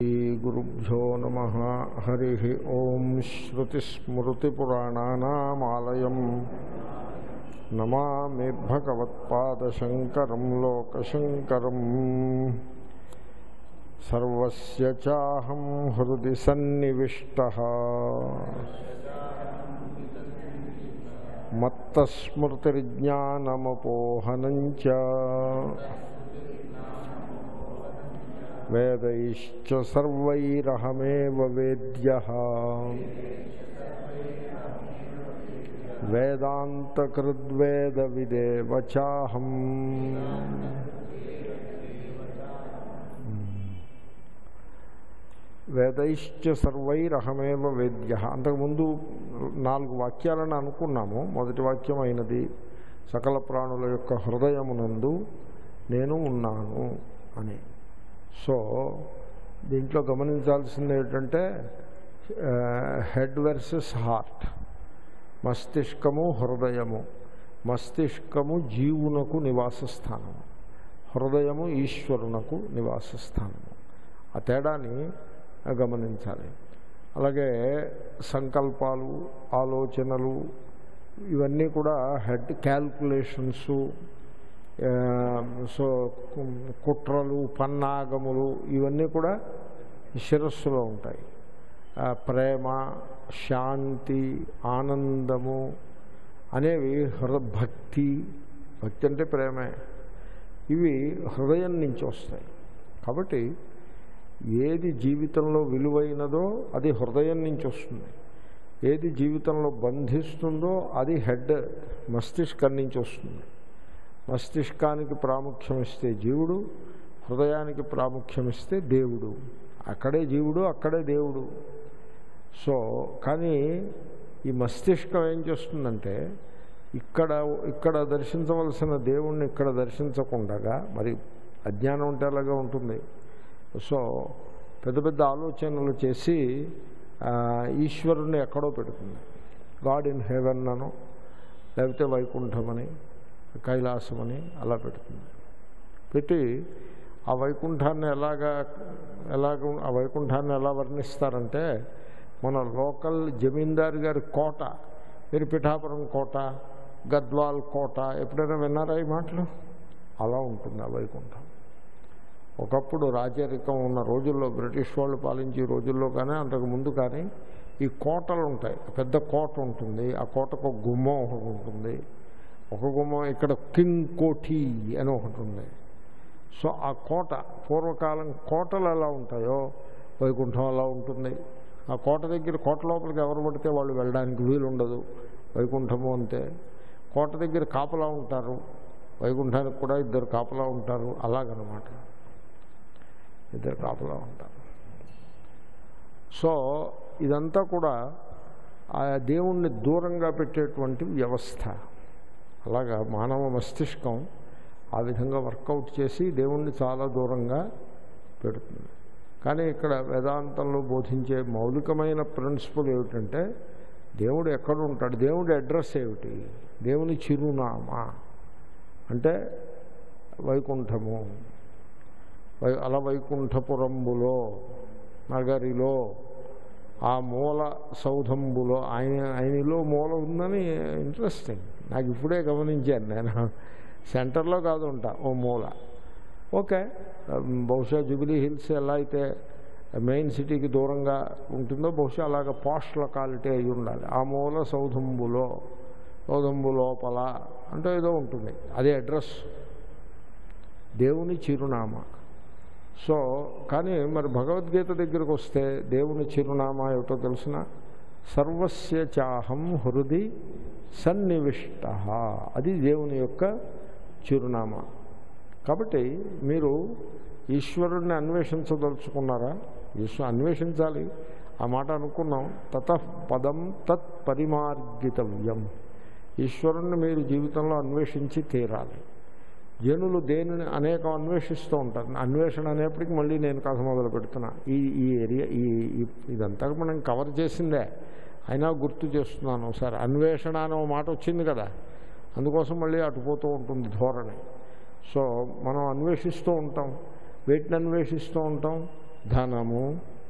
శ్రీగురుభ్యో నమ హరి ఓం శ్రుతిస్మృతిపురాణానామాలయం నమామి భగవత్పాదశంకరం లోకశంకరం సర్వస్య చాహం హృది సన్నివిష్ట మత్తస్మృతిర్జ్ఞానమపోహనం చ వేदैश्च सर्वैरहमेव वेद्यः वेदान्तकृद्वेदविदेव चाहम् వేదైశ్చ సర్వైరహమేవ వేద్య అంతకుముందు నాలుగు వాక్యాలను అనుకున్నాము మొదటి వాక్యం అయినది సకల ప్రాణుల యొక్క హృదయమునందు నేను ఉన్నాను అని సో దీంట్లో గమనించాల్సింది ఏంటంటే హెడ్ వర్సెస్ హార్ట్ మస్తిష్కము హృదయము మస్తిష్కము జీవునకు నివాస స్థానము హృదయము ఈశ్వరునకు నివాస స్థానము ఆ తేడాని గమనించాలి అలాగే సంకల్పాలు ఆలోచనలు ఇవన్నీ కూడా హెడ్ క్యాల్కులేషన్సు సో కుట్రలు పన్నాగములు ఇవన్నీ కూడా శిరస్సులో ఉంటాయి ప్రేమ శాంతి ఆనందము అనేవి హృ భక్తి భక్తి అంటే ప్రేమే ఇవి హృదయం నుంచి వస్తాయి కాబట్టి ఏది జీవితంలో విలువైనదో అది హృదయం నుంచి వస్తుంది ఏది జీవితంలో బంధిస్తుందో అది హెడ్ మస్తిష్కం నుంచి వస్తుంది మస్తిష్కానికి ప్రాముఖ్యం ఇస్తే జీవుడు హృదయానికి ప్రాముఖ్యం ఇస్తే దేవుడు అక్కడే జీవుడు అక్కడే దేవుడు సో కానీ ఈ మస్తిష్కం ఏం చేస్తుందంటే ఇక్కడ ఇక్కడ దర్శించవలసిన దేవుణ్ణి ఇక్కడ దర్శించకుండా మరి అజ్ఞానం ఉంటే అలాగే ఉంటుంది సో పెద్ద పెద్ద ఆలోచనలు చేసి ఈశ్వరుణ్ణి ఎక్కడో పెడుతుంది గాడ్ ఇన్ హెవెన్ అను లేకపోతే వైకుంఠమని కైలాసమని అలా పెడుతుంది పెట్టి ఆ వైకుంఠాన్ని ఎలాగా ఎలాగ ఆ వైకుంఠాన్ని ఎలా వర్ణిస్తారంటే మన లోకల్ జమీందారు గారి కోట మీరు పిఠాపురం కోట గద్వాల్ కోట ఎప్పుడైనా విన్నారా ఈ మాటలు అలా ఉంటుంది ఆ వైకుంఠం ఒకప్పుడు రాజరికం ఉన్న రోజుల్లో బ్రిటిష్ వాళ్ళు పాలించే రోజుల్లో కానీ అంతకు ముందు కానీ ఈ కోటలు ఉంటాయి పెద్ద కోట ఉంటుంది ఆ కోటకు ఒక గుమ్మం ఒకటి ఉంటుంది ఒక గుమ్మం ఇక్కడ కింగ్ కోఠి అని ఒకటి ఉంది సో ఆ కోట పూర్వకాలం కోటలు ఎలా ఉంటాయో వైకుంఠం అలా ఉంటుంది ఆ కోట దగ్గర కోట లోపలికి ఎవరు పడితే వాళ్ళు వెళ్ళడానికి వీలు ఉండదు వైకుంఠము అంతే కోట దగ్గర కాపలా ఉంటారు వైకుంఠానికి కూడా ఇద్దరు కాపలా ఉంటారు అలాగనమాట ఇద్దరు కాపలా ఉంటారు సో ఇదంతా కూడా ఆ దేవుణ్ణి దూరంగా పెట్టేటువంటి వ్యవస్థ అలాగా మానవ మస్తిష్కం ఆ విధంగా వర్కౌట్ చేసి దేవుణ్ణి చాలా దూరంగా పెడుతుంది కానీ ఇక్కడ వేదాంతంలో బోధించే మౌలికమైన ప్రిన్సిపల్ ఏమిటంటే దేవుడు ఎక్కడ ఉంటాడు దేవుడి అడ్రస్ ఏమిటి దేవుని చిరునామా అంటే వైకుంఠము వై అల వైకుంఠపురంబులో నగరిలో ఆ మూల సౌధంబులో ఆయన ఆయనలో మూల ఉందని ఇంట్రెస్టింగ్ నాకు ఇప్పుడే గమనించాను నేను సెంటర్లో కాదు ఉంటా ఓ మూల ఓకే బహుశా జుబిలీ హిల్స్ ఎలా అయితే మెయిన్ సిటీకి దూరంగా ఉంటుందో బహుశా అలాగ పాస్ట్ లొకాలిటీ అయి ఉండాలి ఆ మూల సౌధంబులో సౌధంబు లోపల అంటే ఏదో ఉంటుంది అదే అడ్రస్ దేవుని చిరునామా సో కానీ మరి భగవద్గీత దగ్గరకు వస్తే దేవుని చిరునామా ఏమిటో తెలిసిన సర్వస్య చాహం హృది సన్నివిష్ట అది దేవుని యొక్క చిరునామా కాబట్టి మీరు ఈశ్వరుణ్ణి అన్వేషించదలుచుకున్నారా ఈశ్వరు అన్వేషించాలి ఆ మాట అనుకున్నాం తత పదం తత్ పరిమార్గితవ్యం ఈశ్వరుణ్ణి మీరు జీవితంలో అన్వేషించి తీరాలి జనులు దేనిని అనేకం అన్వేషిస్తూ ఉంటారు అన్వేషణ అనేప్పటికీ మళ్ళీ నేను కథ మొదలు పెడుతున్నా ఈ ఈ ఏరియా ఈ ఇదంతా మనం కవర్ చేసిందే అయినా గుర్తు చేస్తున్నాను ఒకసారి అన్వేషణ అనే మాట వచ్చింది కదా అందుకోసం మళ్ళీ అటుపోతూ ఉంటుంది ధోరణి సో మనం అన్వేషిస్తూ ఉంటాం వేటిని అన్వేషిస్తూ ఉంటాం ధనము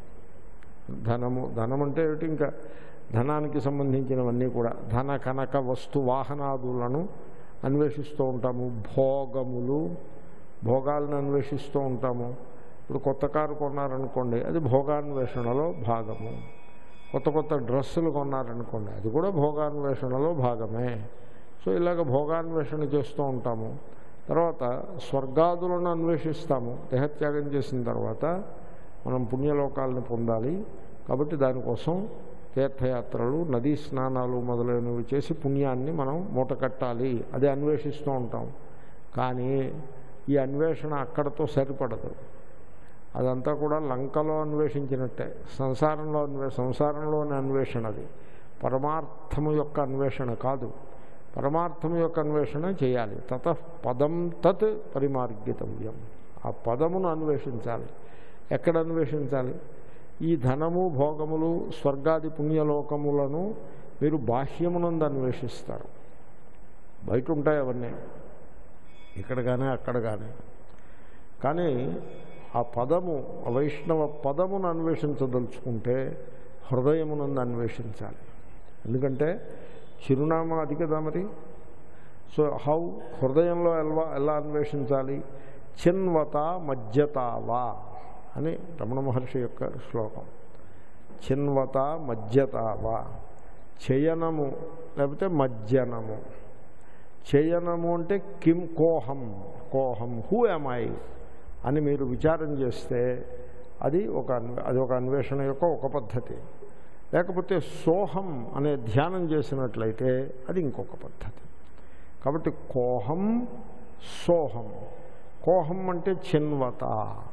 ధనము ధనం అంటే ఏమిటి ఇంకా ధనానికి సంబంధించినవన్నీ కూడా ధన కనక వస్తు వాహనాదులను అన్వేషిస్తూ ఉంటాము భోగములు భోగాలను అన్వేషిస్తూ ఉంటాము ఇప్పుడు కొత్త కారు కొన్నారనుకోండి అది భోగాన్వేషణలో భాగము కొత్త కొత్త డ్రెస్సులు కొన్నారనుకోండి అది కూడా భోగాన్వేషణలో భాగమే సో ఇలాగ భోగాన్వేషణ చేస్తూ ఉంటాము తర్వాత స్వర్గాదులను అన్వేషిస్తాము దేహత్యాగం చేసిన తర్వాత మనం పుణ్యలోకాలను పొందాలి కాబట్టి దానికోసం తీర్థయాత్రలు నదీ స్నానాలు మొదలైనవి చేసి పుణ్యాన్ని మనం మూట కట్టాలి అది అన్వేషిస్తూ ఉంటాం కానీ ఈ అన్వేషణ అక్కడతో సరిపడదు అదంతా కూడా లంకలో అన్వేషించినట్టే సంసారంలో అన్వే సంసారంలోని అన్వేషణ అది పరమార్థము యొక్క అన్వేషణ కాదు పరమార్థం యొక్క అన్వేషణ చేయాలి తత పదం తత్ పరిమార్గితవ్యం ఆ పదమును అన్వేషించాలి ఎక్కడ అన్వేషించాలి ఈ ధనము భోగములు స్వర్గాది పుణ్యలోకములను మీరు బాహ్యమునందు అన్వేషిస్తారు బయట ఉంటాయి అవన్నీ ఇక్కడ కానీ అక్కడ కానీ కానీ ఆ పదము ఆ వైష్ణవ పదమును అన్వేషించదలుచుకుంటే హృదయమునందు అన్వేషించాలి ఎందుకంటే చిరునామా అది కదా మరి సో హౌ హృదయంలో ఎలా ఎలా అన్వేషించాలి చిన్వత మజ్జతావా అని రమణ మహర్షి యొక్క శ్లోకం చిన్వత మజ్జతావా చయనము లేకపోతే మజ్జనము చయనము అంటే కిం కోహం కోహం హూ ఐ అని మీరు విచారం చేస్తే అది ఒక అన్వే అది ఒక అన్వేషణ యొక్క ఒక పద్ధతి లేకపోతే సోహం అనే ధ్యానం చేసినట్లయితే అది ఇంకొక పద్ధతి కాబట్టి కోహం సోహం కోహం అంటే చిన్వత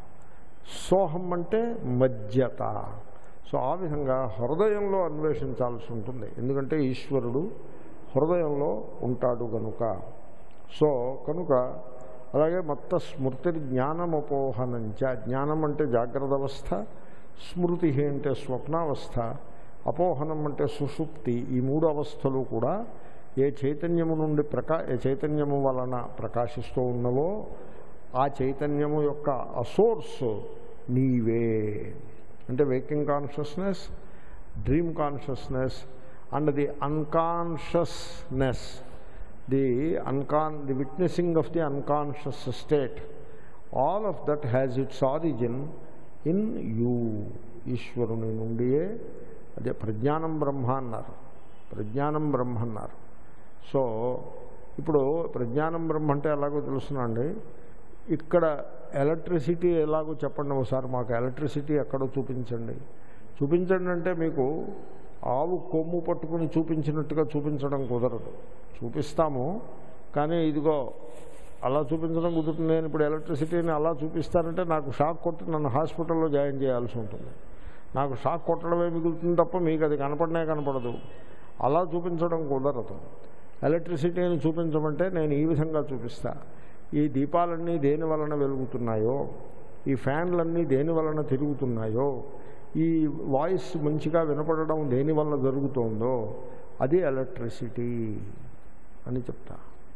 సోహం అంటే మజ్జత సో ఆ విధంగా హృదయంలో అన్వేషించాల్సి ఉంటుంది ఎందుకంటే ఈశ్వరుడు హృదయంలో ఉంటాడు కనుక సో కనుక అలాగే మొత్త స్మృతి జ్ఞానమపోహనంచ జ్ఞానం అంటే జాగ్రత్త అవస్థ స్మృతి అంటే స్వప్నావస్థ అపోహనం అంటే సుషుప్తి ఈ మూడు అవస్థలు కూడా ఏ చైతన్యము నుండి ప్రకా ఏ చైతన్యము వలన ప్రకాశిస్తూ ఉన్నవో ఆ చైతన్యము యొక్క అసోర్స్ నీవే అంటే waking consciousness dream consciousness and the unconsciousness the uncon the witnessing of the unconscious state all of that has its origin in you ఈశ్వరుని నుండియే అదే ప్రజ్ఞానం బ్రహ్మ అన్నారు ప్రజ్ఞానం బ్రహ్మ అన్నారు సో ఇప్పుడు ప్రజ్ఞానం బ్రహ్మ అంటే ఎలాగో తెలుసునండి ఇక్కడ ఎలక్ట్రిసిటీ ఎలాగో చెప్పండి ఒకసారి మాకు ఎలక్ట్రిసిటీ ఎక్కడో చూపించండి చూపించండి అంటే మీకు ఆవు కొమ్ము పట్టుకుని చూపించినట్టుగా చూపించడం కుదరదు చూపిస్తాము కానీ ఇదిగో అలా చూపించడం కుదురుతుంది నేను ఇప్పుడు ఎలక్ట్రిసిటీని అలా చూపిస్తానంటే నాకు షాక్ కొట్టి నన్ను హాస్పిటల్లో జాయిన్ చేయాల్సి ఉంటుంది నాకు షాక్ కొట్టడమే మిగులుతుంది తప్ప మీకు అది కనపడనే కనపడదు అలా చూపించడం కుదరదు ఎలక్ట్రిసిటీని చూపించమంటే నేను ఈ విధంగా చూపిస్తా ఈ దీపాలన్నీ దేని వలన వెలుగుతున్నాయో ఈ ఫ్యాన్లన్నీ దేని వలన తిరుగుతున్నాయో ఈ వాయిస్ మంచిగా వినపడడం దేని వల్ల జరుగుతోందో అది ఎలక్ట్రిసిటీ అని చెప్తా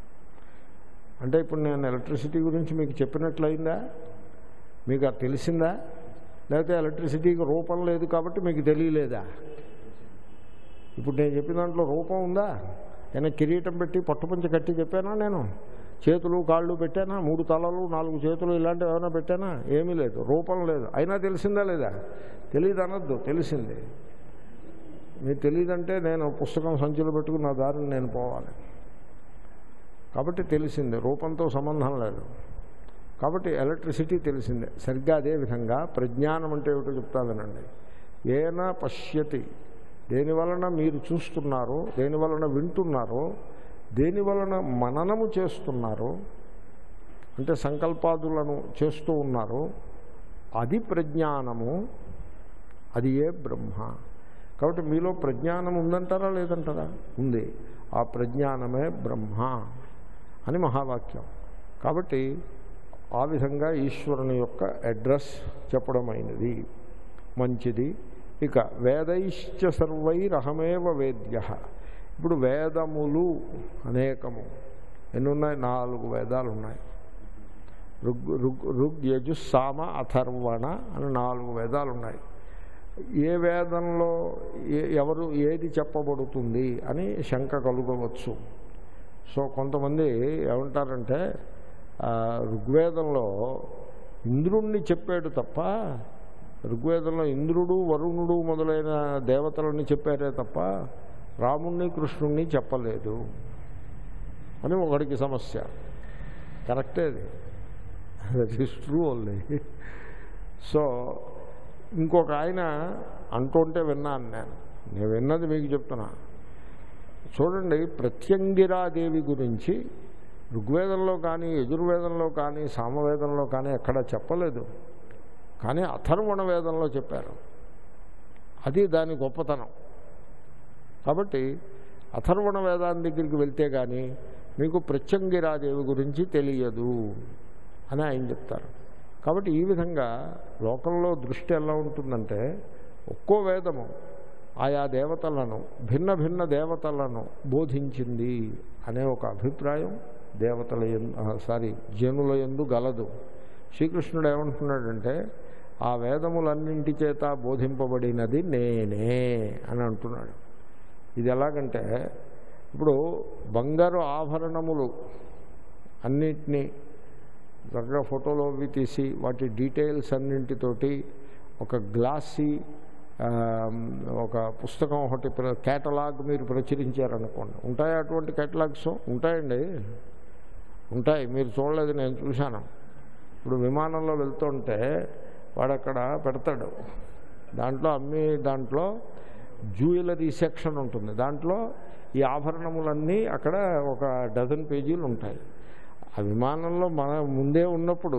అంటే ఇప్పుడు నేను ఎలక్ట్రిసిటీ గురించి మీకు చెప్పినట్లయిందా మీకు అది తెలిసిందా లేకపోతే ఎలక్ట్రిసిటీకి రూపం లేదు కాబట్టి మీకు తెలియలేదా ఇప్పుడు నేను చెప్పిన దాంట్లో రూపం ఉందా నేను కిరీటం పెట్టి పట్టుపంచి కట్టి చెప్పానా నేను చేతులు కాళ్ళు పెట్టానా మూడు తలలు నాలుగు చేతులు ఇలాంటివి ఏమైనా పెట్టానా ఏమీ లేదు రూపం లేదు అయినా తెలిసిందా లేదా తెలియదు అనొద్దు తెలిసింది మీకు తెలియదంటే నేను పుస్తకం సంచులు పెట్టుకుని నా దారిని నేను పోవాలి కాబట్టి తెలిసింది రూపంతో సంబంధం లేదు కాబట్టి ఎలక్ట్రిసిటీ తెలిసిందే సరిగ్గా అదేవిధంగా ప్రజ్ఞానం అంటే ఏమిటో చెప్తా వినండి ఏనా పశ్యతి దేని వలన మీరు చూస్తున్నారో దేని వలన వింటున్నారో దేని వలన మననము చేస్తున్నారో అంటే సంకల్పాదులను చేస్తూ ఉన్నారో అది ప్రజ్ఞానము అది ఏ బ్రహ్మ కాబట్టి మీలో ప్రజ్ఞానం ఉందంటారా లేదంటారా ఉంది ఆ ప్రజ్ఞానమే బ్రహ్మ అని మహావాక్యం కాబట్టి ఆ విధంగా ఈశ్వరుని యొక్క అడ్రస్ చెప్పడం అయినది మంచిది ఇక వేదైశ్చ సర్వైరహమేవ వేద్య ఇప్పుడు వేదములు అనేకము ఎన్నున్నాయి నాలుగు వేదాలు ఉన్నాయి ఋగ్ ఋగ్ ఋగ్ యజు సామ అథర్వణ అని నాలుగు వేదాలు ఉన్నాయి ఏ వేదంలో ఏ- ఎవరు ఏది చెప్పబడుతుంది అని శంక కలుగవచ్చు సో కొంతమంది ఏమంటారంటే ఆ, ఋగ్వేదంలో ఇంద్రుణ్ణి చెప్పాడు తప్ప ఋగ్వేదంలో ఇంద్రుడు వరుణుడు మొదలైన దేవతలని చెప్పారే తప్ప రాముణ్ణి కృష్ణుణ్ణి చెప్పలేదు అని ఒకడికి సమస్య కరెక్టే అది that is true only so ఇంకొక ఆయన అంటుంటే విన్నాను నేను నేను విన్నది మీకు చెప్తున్నా చూడండి ప్రత్యంగిరాదేవి గురించి ఋగ్వేదంలో కానీ యజుర్వేదంలో కానీ సామవేదంలో కానీ ఎక్కడ చెప్పలేదు కానీ అథర్వణ వేదంలో చెప్పారు అది దాని గొప్పతనం కాబట్టి అథర్వణ వేదాన్ని దగ్గరికి వెళ్తే కానీ మీకు ప్రత్యంగిరాదేవి గురించి తెలియదు అని ఆయన చెప్తారు కాబట్టి ఈ విధంగా లోకంలో దృష్టి ఎలా ఉంటుందంటే ఒక్కో వేదము ఆయా దేవతలను భిన్న భిన్న దేవతలను బోధించింది అనే ఒక అభిప్రాయం దేవతల ఎందు సారీ జనుల ఎందు గలదు శ్రీకృష్ణుడు ఏమంటున్నాడంటే ఆ వేదములన్నింటి చేత బోధింపబడినది నేనే అని అంటున్నాడు ఇది ఎలాగంటే ఇప్పుడు బంగారు ఆభరణములు అన్నిటినీ చక్కగా ఫోటోలో అవి తీసి వాటి డీటెయిల్స్ అన్నింటితోటి ఒక గ్లాసీ ఆ, ఒక పుస్తకం ఒకటి ప్ర- కేటలాగ్ మీరు ప్రచురించారనుకోండి ఉంటాయా అటువంటి కేటలాగ్స్ ఉంటాయండి ఉంటాయి మీరు చూడలేదు నేను చూశాను ఇప్పుడు విమానంలో వెళ్తుంటే వాడు అక్కడ పెడతాడు దాంట్లో అమ్మి దాంట్లో జ్యువెలరీ సెక్షన్ ఉంటుంది దాంట్లో ఈ ఆభరణములన్నీ అక్కడ ఒక డజన్ పేజీలు ఉంటాయి ఆ విమానంలో మన ముందే ఉన్నప్పుడు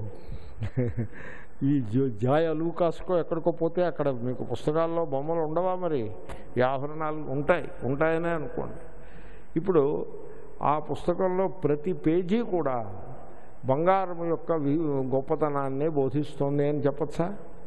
ఈ జో- జాయ్ అలూకాస్కో ఎక్కడికో పోతే అక్కడ మీకు పుస్తకాల్లో బొమ్మలు ఉండవా మరి ఈ ఆభరణాలు ఉంటాయి ఉంటాయనే అనుకోండి ఇప్పుడు ఆ పుస్తకంలో ప్రతి పేజీ కూడా బంగారం యొక్క వి- గొప్పతనాన్నే బోధిస్తోంది అని చెప్పచ్చా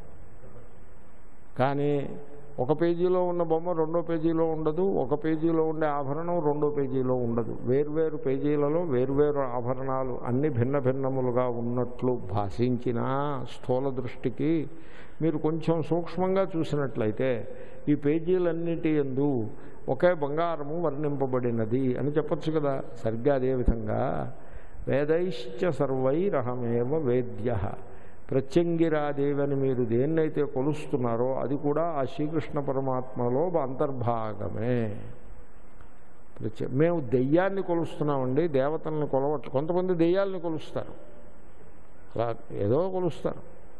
కానీ ఒక పేజీలో ఉన్న బొమ్మ రెండో పేజీలో ఉండదు ఒక పేజీలో ఉండే ఆభరణం రెండో పేజీలో ఉండదు వేర్వేరు పేజీలలో వేర్వేరు ఆభరణాలు అన్ని భిన్న భిన్నములుగా ఉన్నట్లు భాషించిన స్థూల దృష్టికి మీరు కొంచెం సూక్ష్మంగా చూసినట్లయితే ఈ పేజీలన్నిటి ఎందు ఒకే బంగారము వర్ణింపబడినది అని చెప్పచ్చు కదా సరిగ్గా అదేవిధంగా వేదైశ్చ సర్వైరహమేవ వేద్య ప్రత్యంగిరాదేవి అని మీరు దేన్నైతే కొలుస్తున్నారో అది కూడా ఆ శ్రీకృష్ణ పరమాత్మలో అంతర్భాగమే ప్రత్య మేము దెయ్యాన్ని కొలుస్తున్నామండి దేవతలను కొలవట్టు కొంతమంది దెయ్యాలని కొలుస్తారు అలా ఏదో కొలుస్తారు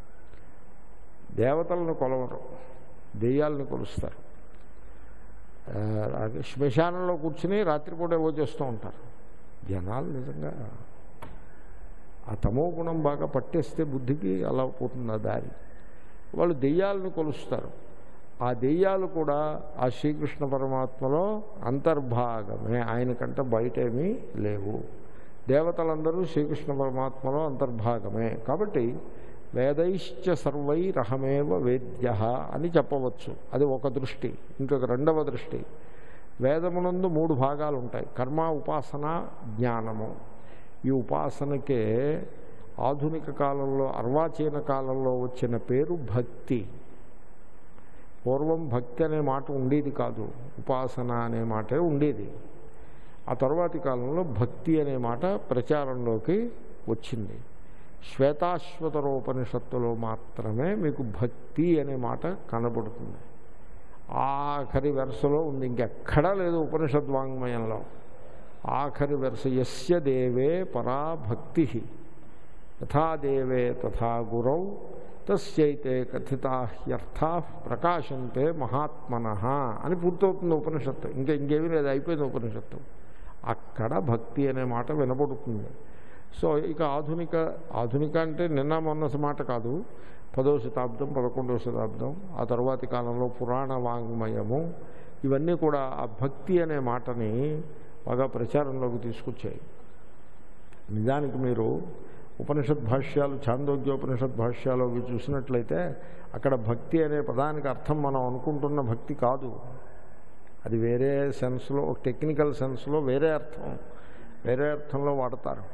దేవతలను కొలవరు దెయ్యాలని కొలుస్తారు ఆ, అలాగే శ్మశానంలో కూర్చుని రాత్రిపూట ఏవో చేస్తూ ఉంటారు జనాలు నిజంగా ఆ తమో గుణం బాగా పట్టేస్తే బుద్ధికి అలా పోతుంది ఆ దారి వాళ్ళు దెయ్యాలను కొలుస్తారు ఆ దెయ్యాలు కూడా ఆ శ్రీకృష్ణ పరమాత్మలో అంతర్భాగమే ఆయనకంటే బయటేమీ లేవు దేవతలందరూ శ్రీకృష్ణ పరమాత్మలో అంతర్భాగమే కాబట్టి వేదైశ్చ సర్వైరహమేవ వేద్య అని చెప్పవచ్చు అది ఒక దృష్టి ఇంకొక రెండవ దృష్టి వేదమునందు మూడు భాగాలు ఉంటాయి కర్మ ఉపాసన జ్ఞానము ఈ ఉపాసనకే ఆధునిక కాలంలో అర్వాచీన కాలంలో వచ్చిన పేరు భక్తి పూర్వం భక్తి అనే మాట ఉండేది కాదు ఉపాసన అనే మాటే ఉండేది ఆ తర్వాతి కాలంలో భక్తి అనే మాట ప్రచారంలోకి వచ్చింది శ్వేతాశ్వతరోపనిషత్తులో మాత్రమే మీకు భక్తి అనే మాట కనబడుతుంది ఆఖరి వెరసలో ఉంది ఇంకెక్కడా లేదు ఉపనిషద్వాంగ్మయంలో ఆఖరి వెరస యస్య దేవే పరా భక్తి యథా దేవే తథా గురౌ తస్యైతే కథితాహ్యర్థా ప్రకాశంతే మహాత్మన అని పూర్తవుతుంది ఉపనిషత్తు ఇంకా ఇంకేమీ లేదు అయిపోయింది ఉపనిషత్తు అక్కడ భక్తి అనే మాట వినపడుతుంది సో ఇక ఆధునిక ఆధునిక అంటే నిన్న మొన్న మాట కాదు పదో శతాబ్దం పదకొండవ శతాబ్దం ఆ తర్వాతి కాలంలో పురాణ వాంగ్మయము ఇవన్నీ కూడా ఆ భక్తి అనే మాటని బాగా ప్రచారంలోకి తీసుకొచ్చాయి నిజానికి మీరు ఉపనిషత్ భాష్యాలు ఛాందోగ్యోపనిషత్ భాష్యాలు అవి చూసినట్లయితే అక్కడ భక్తి అనే పదానికి అర్థం మనం అనుకుంటున్న భక్తి కాదు అది వేరే సెన్స్లో టెక్నికల్ సెన్స్లో వేరే అర్థం వేరే అర్థంలో వాడతారు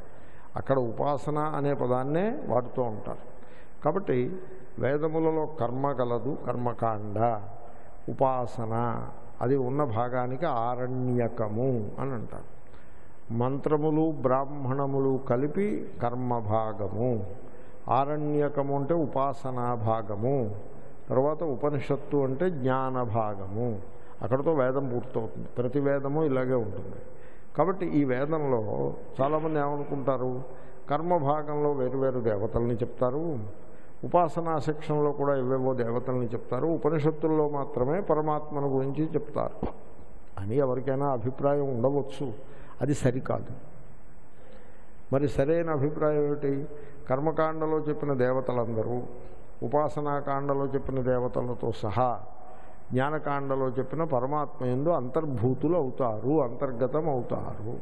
అక్కడ ఉపాసన అనే పదాన్నే వాడుతూ ఉంటారు కాబట్టి వేదములలో కర్మ గలదు కర్మకాండ ఉపాసన అది ఉన్న భాగానికి ఆరణ్యకము అని అంటారు మంత్రములు బ్రాహ్మణములు కలిపి కర్మభాగము ఆరణ్యకము అంటే ఉపాసనా భాగము తర్వాత ఉపనిషత్తు అంటే జ్ఞాన భాగము అక్కడతో వేదం పూర్తవుతుంది ప్రతి వేదము ఇలాగే ఉంటుంది కాబట్టి ఈ వేదంలో చాలామంది ఏమనుకుంటారు కర్మ భాగంలో వేరువేరు దేవతల్ని చెప్తారు ఉపాసనా శిక్షణలో కూడా ఇవేవో దేవతల్ని చెప్తారు ఉపనిషత్తుల్లో మాత్రమే పరమాత్మను గురించి చెప్తారు అని ఎవరికైనా అభిప్రాయం ఉండవచ్చు అది సరికాదు మరి సరైన అభిప్రాయం ఏమిటి కర్మకాండలో చెప్పిన దేవతలందరూ ఉపాసనాకాండలో చెప్పిన దేవతలతో సహా జ్ఞానకాండలో చెప్పిన పరమాత్మ ఎందు అంతర్భూతులు అవుతారు అంతర్గతం అవుతారు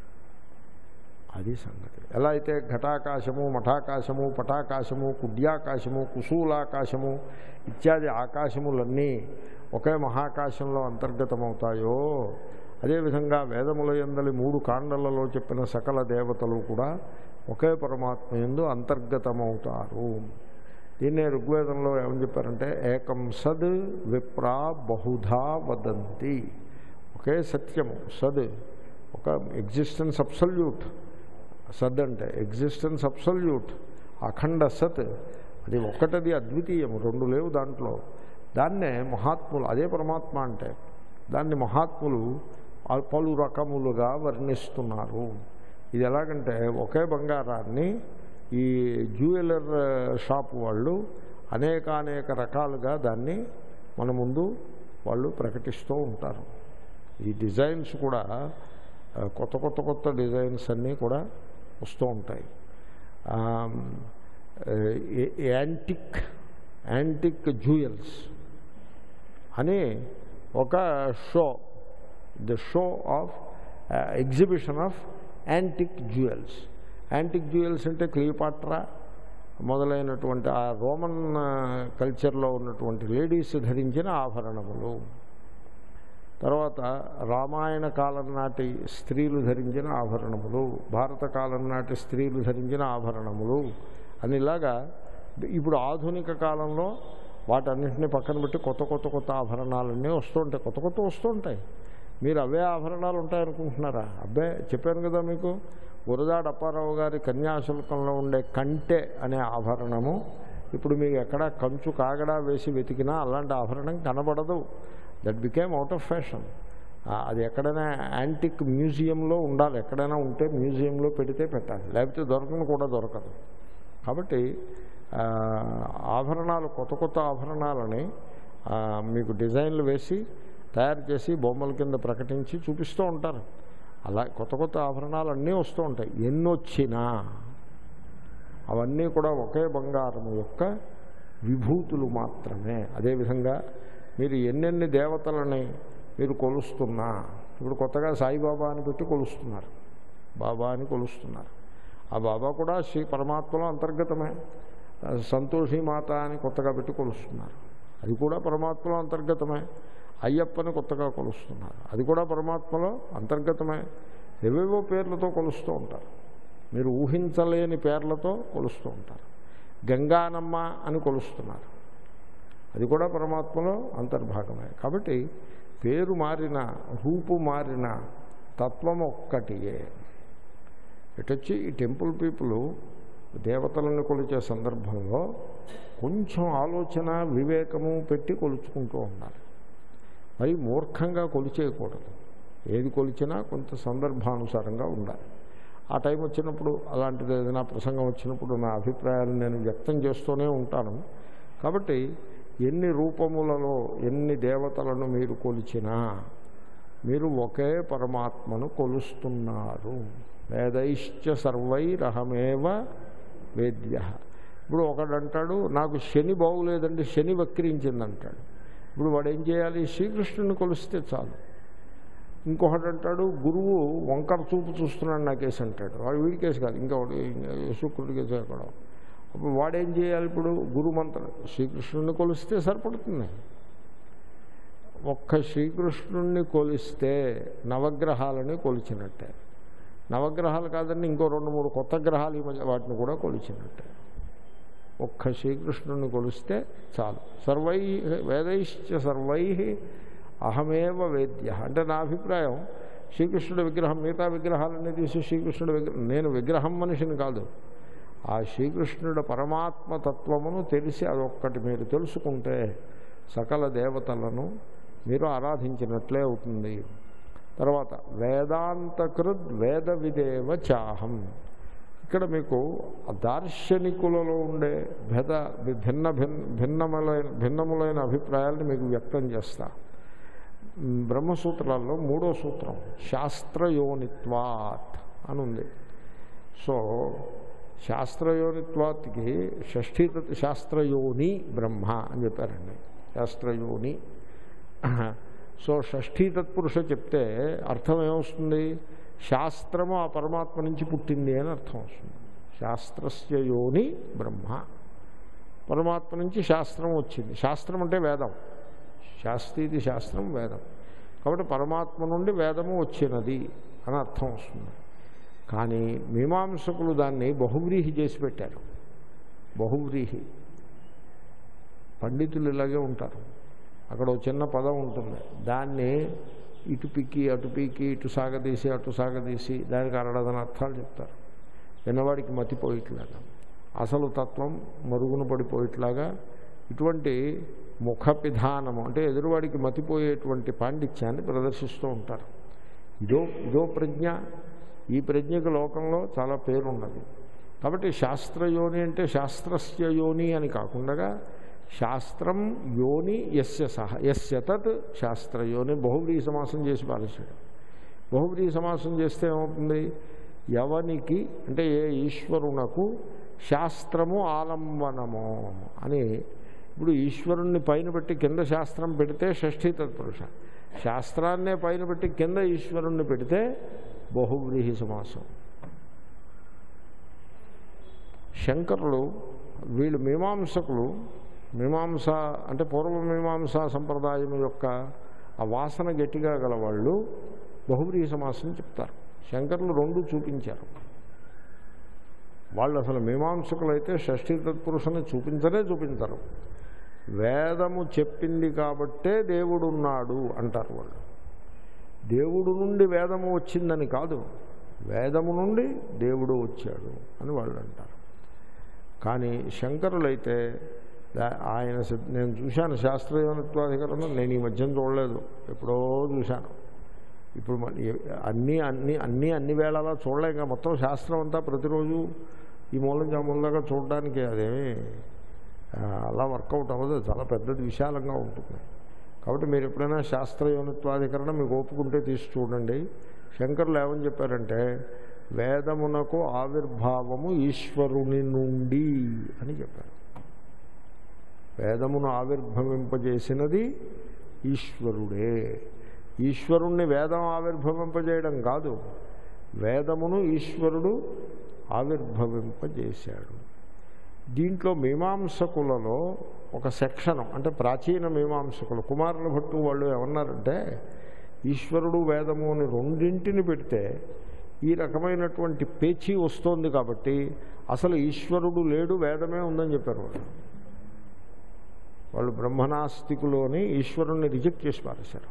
అది సంగతి ఎలా అయితే ఘటాకాశము మఠాకాశము పటాకాశము కుడ్యాకాశము కుశూలాకాశము ఇత్యాది ఆకాశములన్నీ ఒకే మహాకాశంలో అంతర్గతమవుతాయో అదేవిధంగా వేదముల ఎందలి మూడు కాండలలో చెప్పిన సకల దేవతలు కూడా ఒకే పరమాత్మ ఎందు అంతర్గతమవుతారు దీన్నే ఋగ్వేదంలో ఏమని చెప్పారంటే ఏకం సద్ విప్రా బహుధా వదంతి ఒకే సత్యము సద్ ఒక ఎగ్జిస్టెన్స్ అబ్సల్యూట్ సద్ అంటే ఎగ్జిస్టెన్స్ అబ్సల్యూట్ అఖండ సత్ అది ఒక్కటది అద్వితీయము రెండు లేవు దాంట్లో దాన్నే మహాత్ములు అదే పరమాత్మ అంటే దాన్ని మహాత్ములు పలు రకములుగా వర్ణిస్తున్నారు ఇది ఎలాగంటే ఒకే బంగారాన్ని ఈ జ్యువెలర్ షాప్ వాళ్ళు అనేకానేక రకాలుగా దాన్ని మన ముందు వాళ్ళు ప్రకటిస్తూ ఉంటారు ఈ డిజైన్స్ కూడా కొత్త కొత్త కొత్త డిజైన్స్ అన్నీ కూడా వస్తూ ఉంటాయి యాంటిక్ యాంటిక్ జ్యూయల్స్ అని ఒక show the show of exhibition of antique jewels antique jewels అంటే క్లియోపాట్రా మొదలైనటువంటి ఆ రోమన్ కల్చర్లో ఉన్నటువంటి లేడీస్ ధరించిన ఆభరణములు తర్వాత రామాయణ కాలం నాటి స్త్రీలు ధరించిన ఆభరణములు భారత కాలం నాటి స్త్రీలు ధరించిన ఆభరణములు అని ఇలాగా ఇప్పుడు ఆధునిక కాలంలో వాటన్నింటినీ పక్కన పెట్టి కొత్త కొత్త కొత్త ఆభరణాలన్నీ వస్తుంటాయి కొత్త కొత్త వస్తుంటాయి మీరు అవే ఆభరణాలు ఉంటాయనుకుంటున్నారా అబ్బే చెప్పాను కదా మీకు గురదాడ అప్పారావు గారి కన్యాశుల్కంలో ఉండే కంటె అనే ఆభరణము ఇప్పుడు మీకు ఎక్కడ కంచు కాగడా వేసి వెతికినా అలాంటి ఆభరణం కనబడదు that became out of fashion అది ఎక్కడైనా యాంటిక్ మ్యూజియంలో ఉండాలి ఎక్కడైనా ఉంటే మ్యూజియంలో పెడితే పెట్టాలి లేకపోతే దొరకను కూడా దొరకదు కాబట్టి ఆభరణాలు కొత్త కొత్త ఆభరణాలని మీకు డిజైన్లు వేసి తయారు చేసి బొమ్మల కింద ప్రకటించి చూపిస్తూ ఉంటారు అలా కొత్త కొత్త ఆభరణాలు అన్నీ వస్తూ ఉంటాయి ఎన్నొచ్చినా అవన్నీ కూడా ఒకే బంగారం యొక్క విభూతులు మాత్రమే అదేవిధంగా మీరు ఎన్నెన్ని దేవతలని మీరు కొలుస్తున్నా ఇప్పుడు కొత్తగా సాయిబాబా అని పెట్టి కొలుస్తున్నారు బాబా అని కొలుస్తున్నారు ఆ బాబా కూడా శ్రీ పరమాత్మలో అంతర్గతమే సంతోషి మాత అని కొత్తగా పెట్టి కొలుస్తున్నారు అది కూడా పరమాత్మలో అంతర్గతమే అయ్యప్పని కొత్తగా కొలుస్తున్నారు అది కూడా పరమాత్మలో అంతర్గతమే ఏవేవో పేర్లతో కొలుస్తూ ఉంటారు మీరు ఊహించలేని పేర్లతో కొలుస్తూ ఉంటారు గంగానమ్మ అని కొలుస్తున్నారు అది కూడా పరమాత్మలో అంతర్భాగమే కాబట్టి పేరు మారిన రూపు మారిన తత్వం ఒక్కటియే ఇటొచ్చి ఈ టెంపుల్ పీపుల్ దేవతలను కొలిచే సందర్భంలో కొంచెం ఆలోచన వివేకము పెట్టి కొలుచుకుంటూ ఉండాలి మరి మూర్ఖంగా కొలిచేయకూడదు ఏది కొలిచినా కొంత సందర్భానుసారంగా ఉండాలి ఆ టైం వచ్చినప్పుడు అలాంటిది ఏదైనా ప్రసంగం వచ్చినప్పుడు నా అభిప్రాయాలు నేను వ్యక్తం చేస్తూనే ఉంటాను కాబట్టి ఎన్ని రూపములలో ఎన్ని దేవతలను మీరు కొలిచినా మీరు ఒకే పరమాత్మను కొలుస్తున్నారు వేదైశ్చ సర్వైరహమేవ వేద్య ఇప్పుడు ఒకడంటాడు నాకు శని బాగులేదండి శని వక్రించిందంటాడు ఇప్పుడు వాడు ఏం చేయాలి శ్రీకృష్ణుని కొలిస్తే చాలు ఇంకొకటి అంటాడు గురువు వంకర చూపు చూస్తున్నాడు నా కేసు అంటాడు వాడు వీడి కేసు కాదు ఇంకా శుక్రుడి కేసు ఎక్కడ అప్పుడు వాడేం చేయాలి ఇప్పుడు గురు మంత్రం శ్రీకృష్ణుడిని కొలిస్తే సరిపడుతుంది ఒక్క శ్రీకృష్ణుణ్ణి కొలిస్తే నవగ్రహాలని కొలిచినట్టే నవగ్రహాలు కాదని ఇంకో రెండు మూడు కొత్త గ్రహాలు ఈ మధ్య వాటిని కూడా కొలిచినట్టే ఒక్క శ్రీకృష్ణుని కొలిస్తే చాలు సర్వై వేదైశ్చ సర్వై అహమేవ వేద్య అంటే నా అభిప్రాయం శ్రీకృష్ణుడి విగ్రహం మిగతా విగ్రహాలన్నీ తీసి శ్రీకృష్ణుడి విగ్రహం నేను విగ్రహం మనిషిని కాదు ఆ శ్రీకృష్ణుడి పరమాత్మ తత్వమును తెలిసి అదొక్కటి మీరు తెలుసుకుంటే సకల దేవతలను మీరు ఆరాధించినట్లే అవుతుంది తర్వాత వేదాంతకృద్ వేద విదేవ చాహం ఇక్కడ మీకు దార్శనికులలో ఉండే భేద భిన్న భిన్న భిన్నములైన భిన్నములైన అభిప్రాయాలను మీకు వ్యక్తం చేస్తా బ్రహ్మసూత్రాల్లో మూడో సూత్రం శాస్త్రయోనిత్వాత్ అని ఉంది సో శాస్త్రయోనిత్వాత్కి షష్ఠీ శాస్త్రయోని బ్రహ్మ అని చెప్పారండి శాస్త్రయోని సో షష్ఠీ తత్పురుష చెప్తే అర్థం ఏమొస్తుంది శాస్త్రము ఆ పరమాత్మ నుంచి పుట్టింది అని అర్థం వస్తుంది శాస్త్రస్య యోని బ్రహ్మ పరమాత్మ నుంచి శాస్త్రం వచ్చింది శాస్త్రం అంటే వేదం శాస్త్రీది శాస్త్రం వేదం కాబట్టి పరమాత్మ నుండి వేదము వచ్చినది అని అర్థం వస్తుంది కానీ మీమాంసకులు దాన్ని బహువ్రీహి చేసి పెట్టారు బహువ్రీహి పండితులు ఇలాగే ఉంటారు అక్కడ ఒక చిన్న పదం ఉంటుంది దాన్ని ఇటు పిక్కి అటు పీకి ఇటు సాగదీసి అటు సాగదీసి దానికి అరడదని అర్థాలు చెప్తారు విన్నవాడికి మతిపోయిట్లాగా అసలు తత్వం మరుగున పడిపోయేట్లాగా ఇటువంటి ముఖ విధానము అంటే ఎదురువాడికి మతిపోయేటువంటి పాండిత్యాన్ని ప్రదర్శిస్తూ ఉంటారు ఇదో ఇదో ప్రజ్ఞ ఈ ప్రజ్ఞకు లోకంలో చాలా పేరున్నది కాబట్టి శాస్త్రయోని అంటే శాస్త్రస్య యోని అని కాకుండా శాస్త్రం యోని ఎస్య సహ ఎస్య తత్ శాస్త్రయోని బహువ్రీ సమాసం చేసి పాలించాడు బహువ్రీ సమాసం చేస్తే ఏమవుతుంది ఎవనికి అంటే ఏ ఈశ్వరునకు శాస్త్రము ఆలంబనము అని ఇప్పుడు ఈశ్వరుణ్ణి పైన పెట్టి కింద శాస్త్రం పెడితే షష్ఠీ తత్పురుష శాస్త్రాన్నే పైన పెట్టి కింద ఈశ్వరుణ్ణి పెడితే బహువ్రీహి సమాసం శంకరులు వీళ్ళు మీమాంసకులు మీమాంస అంటే పూర్వమీమాంసా సంప్రదాయం యొక్క ఆ వాసన గట్టిగా గల వాళ్ళు బహువ్రీహి సమాసం చెప్తారు శంకరులు రెండు చూపించారు వాళ్ళు అసలు మీమాంసకులైతే షష్ఠీ తత్పురుషుని చూపించనే చూపించరు వేదము చెప్పింది కాబట్టే దేవుడున్నాడు అంటారు వాళ్ళు దేవుడు నుండి వేదము వచ్చిందని కాదు వేదము నుండి దేవుడు వచ్చాడు అని వాళ్ళు అంటారు కానీ శంకరులైతే ఆయన నేను చూశాను శాస్త్రీయత్వాధికరణం నేను ఈ మధ్యన చూడలేదు ఎప్పుడో చూశాను ఇప్పుడు అన్నీ అన్ని అన్నీ అన్ని వేళలా చూడలేక మొత్తం శాస్త్రం అంతా ప్రతిరోజు ఈ మూలం మూలంగా చూడడానికి అదేమి అలా వర్కౌట్ అవ్వదు చాలా పెద్దది విశాలంగా ఉంటుంది కాబట్టి మీరు ఎప్పుడైనా శాస్త్రయోనిత్వాధికరణ మీకు ఓపుకుంటే తీసి చూడండి శంకర్లు ఏమని చెప్పారంటే వేదమునకు ఆవిర్భావము ఈశ్వరుని నుండి అని చెప్పారు వేదమును ఆవిర్భవింపజేసినది ఈశ్వరుడే ఈశ్వరుణ్ణి వేదం ఆవిర్భవింపజేయడం కాదు వేదమును ఈశ్వరుడు ఆవిర్భవింపజేశాడు దీంట్లో మీమాంసకులలో ఒక సెక్షను అంటే ప్రాచీన మీమాంసకులు కుమారుల భట్టు వాళ్ళు ఏమన్నారంటే ఈశ్వరుడు వేదము అని రెండింటిని పెడితే ఈ రకమైనటువంటి పేచీ వస్తోంది కాబట్టి అసలు ఈశ్వరుడు లేడు వేదమే ఉందని చెప్పారు వాళ్ళు వాళ్ళు బ్రహ్మనాస్తికులోని ఈశ్వరుణ్ణి రిజెక్ట్ చేసి పారేశారు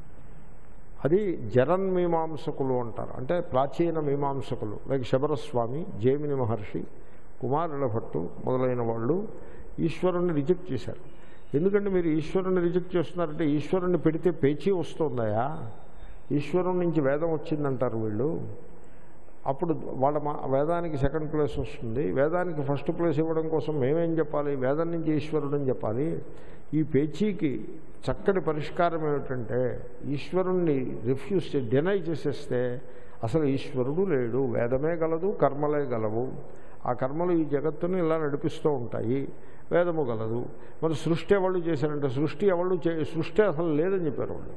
అది జరన్ మీమాంసకులు అంటారు అంటే ప్రాచీన మీమాంసకులు లైక్ శబరస్వామి జేమిని మహర్షి కుమారుల భట్టు మొదలైన వాళ్ళు ఈశ్వరుణ్ణి రిజెక్ట్ చేశారు ఎందుకంటే మీరు ఈశ్వరుణ్ణి రిజెక్ట్ చేస్తున్నారంటే ఈశ్వరుణ్ణి పెడితే పేచీ వస్తుందయా ఈశ్వరుని నుంచి వేదం వచ్చిందంటారు వీళ్ళు అప్పుడు వాళ్ళ మా వేదానికి సెకండ్ ప్లేస్ వస్తుంది వేదానికి ఫస్ట్ ప్లేస్ ఇవ్వడం కోసం మేమేం చెప్పాలి వేదం నుంచి ఈశ్వరుడని చెప్పాలి ఈ పేచీకి చక్కటి పరిష్కారం ఏమిటంటే ఈశ్వరుణ్ణి రిఫ్యూజ్ డినై చేసేస్తే అసలు ఈశ్వరుడు లేడు వేదమే గలదు కర్మలే గలవు ఆ కర్మలు ఈ జగత్తుని ఇలా నడిపిస్తూ ఉంటాయి వేదము గలదు మరి సృష్టి ఎవళ్ళు చేశారంటే సృష్టి ఎవళ్ళు చే సృష్టి అసలు లేదని చెప్పారు వాళ్ళు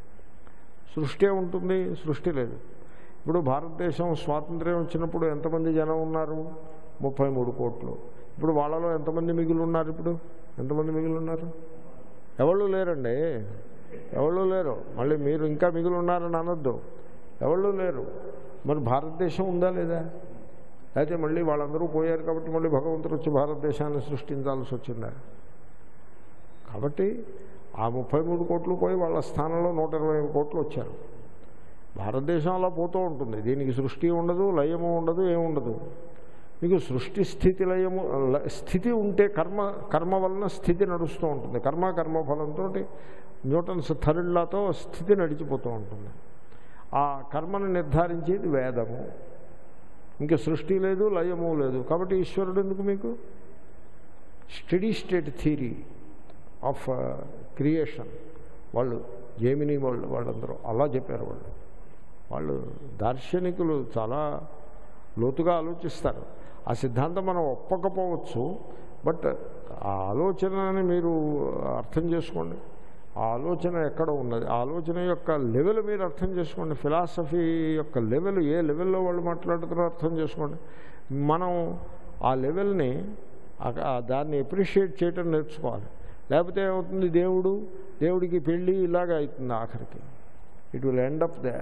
సృష్టి ఉంటుంది సృష్టి లేదు ఇప్పుడు భారతదేశం స్వాతంత్ర్యం వచ్చినప్పుడు ఎంతమంది జనం ఉన్నారు ముప్పై మూడు కోట్లు ఇప్పుడు వాళ్ళలో ఎంతమంది మిగిలి ఉన్నారు ఇప్పుడు ఎంతమంది మిగిలి ఉన్నారు ఎవళ్ళు లేరండి ఎవళ్ళు లేరు మళ్ళీ మీరు ఇంకా మిగిలి ఉన్నారని అనొద్దు ఎవళ్ళు లేరు మరి భారతదేశం ఉందా లేదా అయితే మళ్ళీ వాళ్ళందరూ పోయారు కాబట్టి మళ్ళీ భగవంతుడు వచ్చి భారతదేశాన్ని సృష్టించాల్సి వచ్చిందా కాబట్టి ఆ ముప్పై మూడు కోట్లు పోయి వాళ్ళ స్థానంలో నూట ఇరవై ఐదు కోట్లు వచ్చారు భారతదేశం అలా పోతూ ఉంటుంది దీనికి సృష్టి ఉండదు లయము ఉండదు ఏముండదు మీకు సృష్టి స్థితి లయము ల- స్థితి ఉంటే కర్మ కర్మ వలన స్థితి నడుస్తూ ఉంటుంది కర్మ కర్మఫలంతో న్యూటన్స్ థర్డ్ లాతో స్థితి నడిచిపోతూ ఉంటుంది ఆ కర్మను నిర్ధారించేది వేదము ఇంకా సృష్టి లేదు లయము లేదు కాబట్టి ఈశ్వరుడు ఎందుకు మీకు steady state theory of creation వాళ్ళు జేమిని వాళ్ళు వాళ్ళందరూ అలా చెప్పారు వాళ్ళు వాళ్ళు దార్శనికులు చాలా లోతుగా ఆలోచిస్తారు ఆ సిద్ధాంతం మనం ఒప్పకపోవచ్చు బట్ ఆ ఆలోచనని మీరు అర్థం చేసుకోండి ఆ ఆలోచన ఎక్కడ ఉన్నది ఆ ఆలోచన యొక్క లెవెల్ మీరు అర్థం చేసుకోండి ఫిలాసఫీ యొక్క లెవెల్ ఏ లెవెల్లో వాళ్ళు మాట్లాడుతున్నారో అర్థం చేసుకోండి మనం ఆ లెవెల్ని ఆ- ఆ దాన్ని ఎప్రిషియేట్ చేయటం నేర్చుకోవాలి లేకపోతే ఏమవుతుంది దేవుడు దేవుడికి పెళ్ళి ఇలాగ అవుతుంది ఆఖరికి it will end up they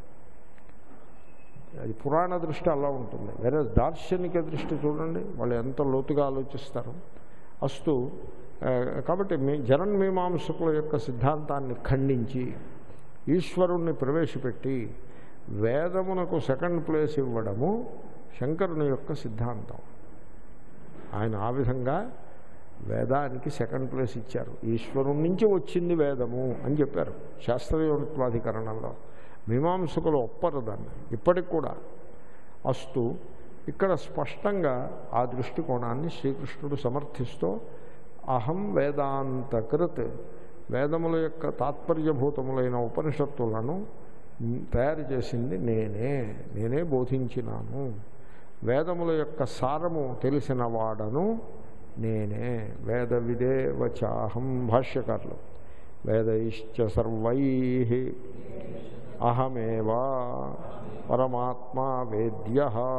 అది పురాణ దృష్టి అలా ఉంటుంది వేరే దార్శనిక దృష్టి చూడండి వాళ్ళు ఎంత లోతుగా ఆలోచిస్తారు అస్తు ఆ, కాబట్టి మీ జనన్మీమాంసకుల యొక్క సిద్ధాంతాన్ని ఖండించి ఈశ్వరుణ్ణి ప్రవేశపెట్టి వేదమునకు సెకండ్ ప్లేస్ ఇవ్వడము శంకరుని యొక్క సిద్ధాంతం ఆయన ఆ విధంగా వేదానికి సెకండ్ ప్లేస్ ఇచ్చారు ఈశ్వరుడి నుంచి వచ్చింది వేదము అని చెప్పారు శాస్త్రయోనిత్వాధికరణంలో మీమాంసకులు ఒప్పరు దాన్ని ఇప్పటికి కూడా అస్తు ఇక్కడ స్పష్టంగా ఆ దృష్టికోణాన్ని శ్రీకృష్ణుడు సమర్థిస్తూ అహం వేదాంతకృత్ వేదముల యొక్క తాత్పర్యభూతములైన ఉపనిషత్తులను తయారు చేసింది నేనే నేనే బోధించినాను వేదముల యొక్క సారము తెలిసిన వాడను నేనే వేద విదేవచాహం భాష్యకారులు వేదైశ్చ సర్వై అహమేవా పరమాత్మా వేద్య